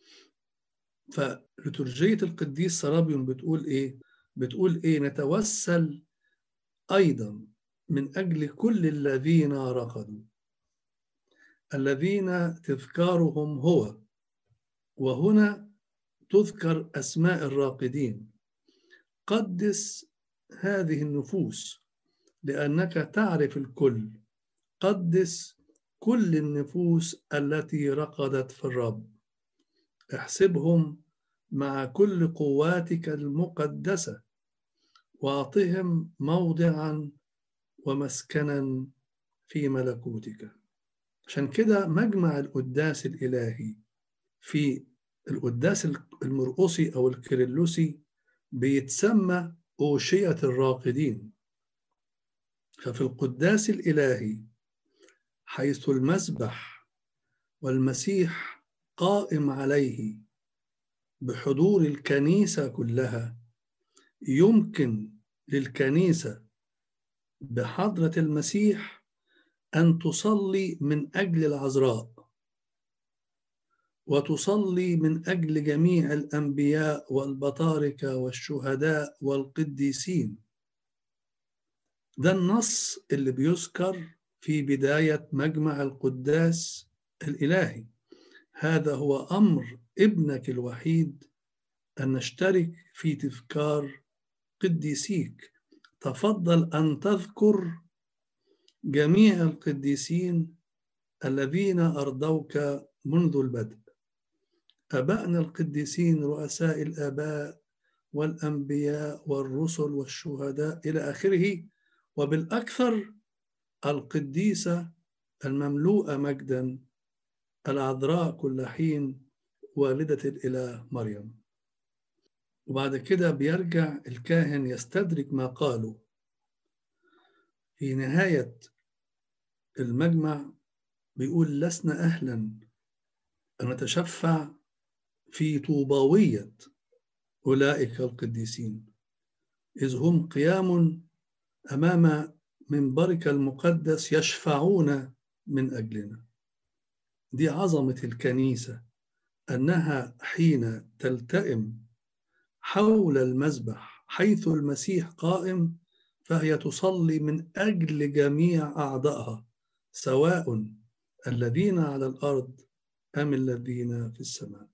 فليتورجية القديس سرابيون بتقول ايه بتقول ايه نتوسل ايضا من اجل كل الذين رقدوا الذين تذكارهم هو وهنا تذكر اسماء الراقدين قدس هذه النفوس لانك تعرف الكل قدس كل النفوس التي رقدت في الرب احسبهم مع كل قواتك المقدسه واعطهم موضعا ومسكنا في ملكوتك عشان كده مجمع القداس الالهي في القداس المرقصي او الكيرلسي بيتسمى اوشيه الراقدين ففي القداس الالهي حيث المسبح والمسيح قائم عليه بحضور الكنيسة كلها يمكن للكنيسة بحضرة المسيح أن تصلي من أجل العذراء وتصلي من أجل جميع الأنبياء والبطاركة والشهداء والقديسين ده النص اللي بيذكر في بداية مجمع القداس الإلهي هذا هو أمر ابنك الوحيد أن نشترك في تذكار قديسيك تفضل أن تذكر جميع القديسين الذين أرضوك منذ البدء أبائنا القديسين رؤساء الآباء والأنبياء والرسل والشهداء إلى آخره وبالأكثر القديسة المملوءة مجدا العذراء كل حين والدة الإله مريم وبعد كده بيرجع الكاهن يستدرك ما قاله في نهاية المجمع بيقول لسنا أهلا أن نتشفع في طوباوية أولئك القديسين إذ هم قيام أمام منبرك المقدس يشفعون من أجلنا دي عظمة الكنيسة أنها حين تلتئم حول المذبح حيث المسيح قائم فهي تصلي من أجل جميع أعضائها سواء الذين على الأرض أم الذين في السماء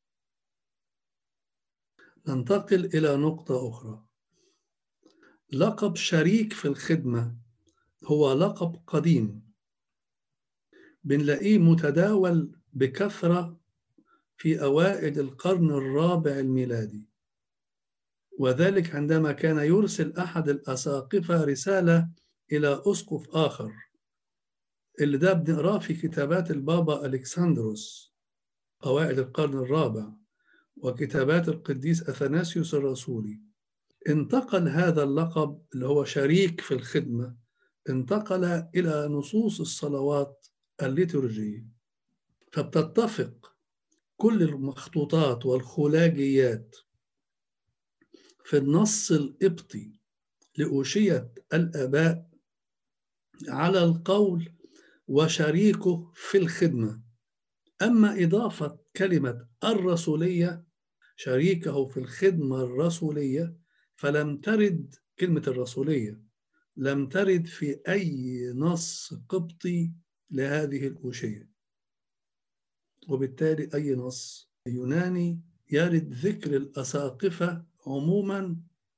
ننتقل إلى نقطة أخرى لقب شريك في الخدمة هو لقب قديم بنلاقيه متداول بكثرة في أوائل القرن الرابع الميلادي وذلك عندما كان يرسل أحد الأساقفة رسالة إلى أسقف آخر اللي ده بنقراه في كتابات البابا ألكسندروس أوائل القرن الرابع وكتابات القديس أثناسيوس الرسولي انتقل هذا اللقب اللي هو شريك في الخدمة انتقل إلى نصوص الصلوات الليتورجية فبتتفق كل المخطوطات والخلاجيات في النص القبطي لأوشية الآباء على القول وشريكه في الخدمة أما إضافة كلمة الرسولية شريكه في الخدمة الرسولية فلم ترد كلمة الرسولية لم ترد في أي نص قبطي لهذه الأوشية وبالتالي أي نص يوناني يرد ذكر الأساقفة عموما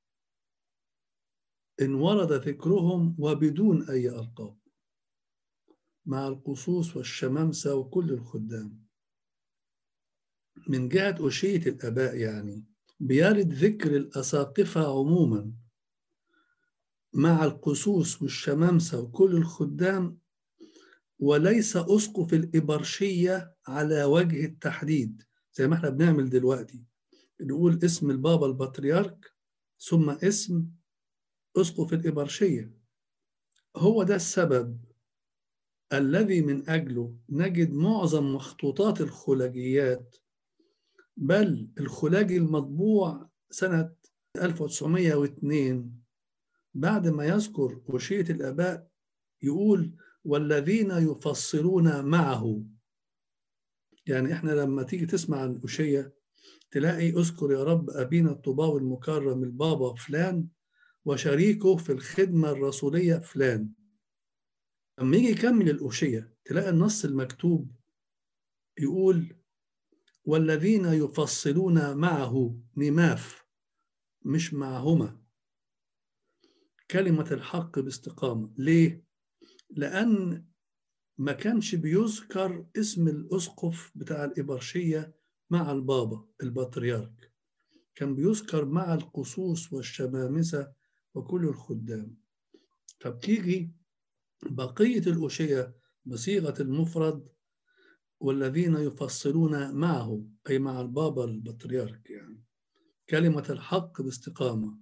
إن ورد ذكرهم وبدون أي ألقاب مع القصوص والشمامسة وكل الخدام من جهة أوشية الآباء يعني بيرد ذكر الأساقفة عموما مع القصوص والشمامسة وكل الخدام وليس أسقف الإبرشية على وجه التحديد زي ما احنا بنعمل دلوقتي نقول اسم البابا البطريرك ثم اسم أسقف الإبرشية هو ده السبب الذي من أجله نجد معظم مخطوطات الخلاجيات بل الخلاجي المطبوع سنة 1902 بعد ما يذكر وشية الآباء يقول والذين يفصلون معه يعني احنا لما تيجي تسمع عن الأشية تلاقي اذكر يا رب أبينا الطباوي المكرم البابا فلان وشريكه في الخدمة الرسولية فلان لما يجي يكمل الأشية تلاقي النص المكتوب يقول والذين يفصلون معه نماف مش معهما كلمة الحق باستقامة ليه؟ لأن ما كانش بيذكر اسم الأسقف بتاع الإبرشية مع البابا البطريرك كان بيذكر مع القصوص والشمامسة وكل الخدام فبتيجي بقية الأشية بصيغة المفرد والذين يفصلون معه أي مع البابا البطريرك يعني كلمة الحق باستقامة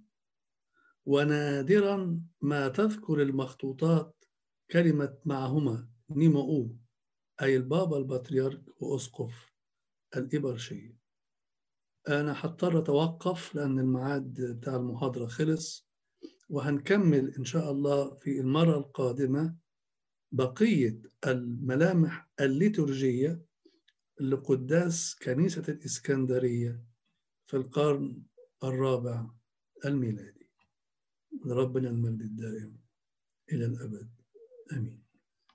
ونادرا ما تذكر المخطوطات كلمة معهما نيمو أي البابا البطريرك وأسقف الإبرشية أنا هضطر أتوقف لأن الميعاد بتاع المحاضرة خلص وهنكمل إن شاء الله في المرة القادمة بقية الملامح الليتورجية لقداس كنيسة الإسكندرية في القرن الرابع الميلادي لربنا المجد الدائم إلى الأبد آمين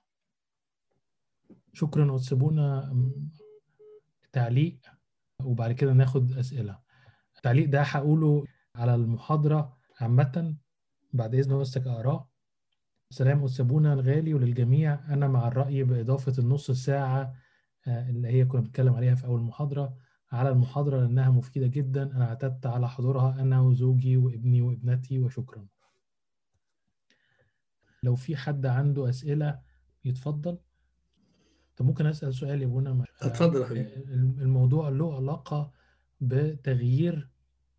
شكرا وتسيبونا تعليق وبعد كده ناخد أسئلة التعليق ده هقوله على المحاضرة عامة بعد إذن وسك آراء سلام أسابونا الغالي وللجميع أنا مع الرأي بإضافة النص ساعة اللي هي كنا بنتكلم عليها في أول محاضرة على المحاضرة لأنها مفيدة جدا أنا اعتدت على حضورها أنا وزوجي وابني وابنتي وشكرا لو في حد عنده أسئلة يتفضل طب ممكن أسأل سؤال يا ابونا اتفضل يا حبيبي الموضوع له علاقة بتغيير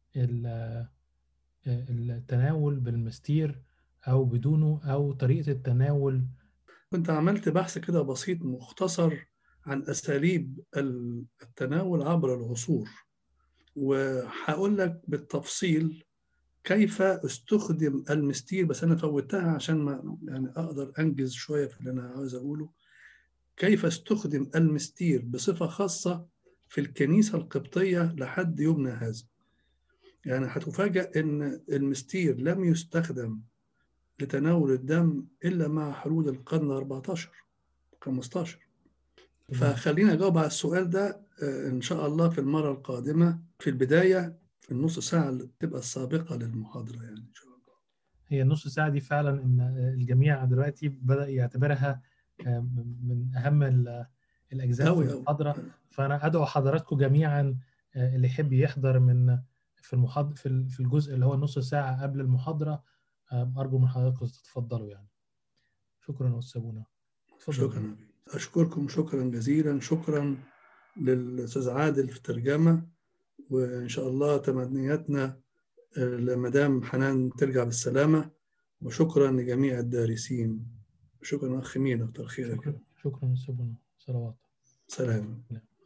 التناول بالمستير أو بدونه أو طريقة التناول كنت عملت بحث كده بسيط مختصر عن أساليب التناول عبر العصور وهقول لك بالتفصيل كيف استخدم المستير بس أنا فوتها عشان ما يعني أقدر أنجز شوية في اللي أنا عاوز أقوله كيف استخدم المستير بصفة خاصة في الكنيسة القبطية لحد يومنا هذا يعني هتفاجأ أن المستير لم يستخدم لتناول الدم إلا مع حلول القرن 14 15 فخلينا أجاوب على السؤال ده إن شاء الله في المرة القادمة في البداية في النص ساعة اللي تبقى السابقة للمحاضرة يعني إن شاء الله هي النص ساعة دي فعلا إن الجميع دلوقتي بدأ يعتبرها من أهم الأجزاء في المحاضرة فأنا أدعو حضراتكم جميعا اللي يحب يحضر من في المحاضرة في الجزء اللي هو نص ساعة قبل المحاضرة أرجو من حضراتكم تتفضلوا يعني شكرا أستاذ شكرا أشكركم شكرا جزيلا شكرا للأستاذ عادل في الترجمة وإن شاء الله تمنياتنا لمدام حنان ترجع بالسلامة وشكرا لجميع الدارسين شكرا أخ مينا كتر خيرك شكرا شكرا أستاذ صلوات سلام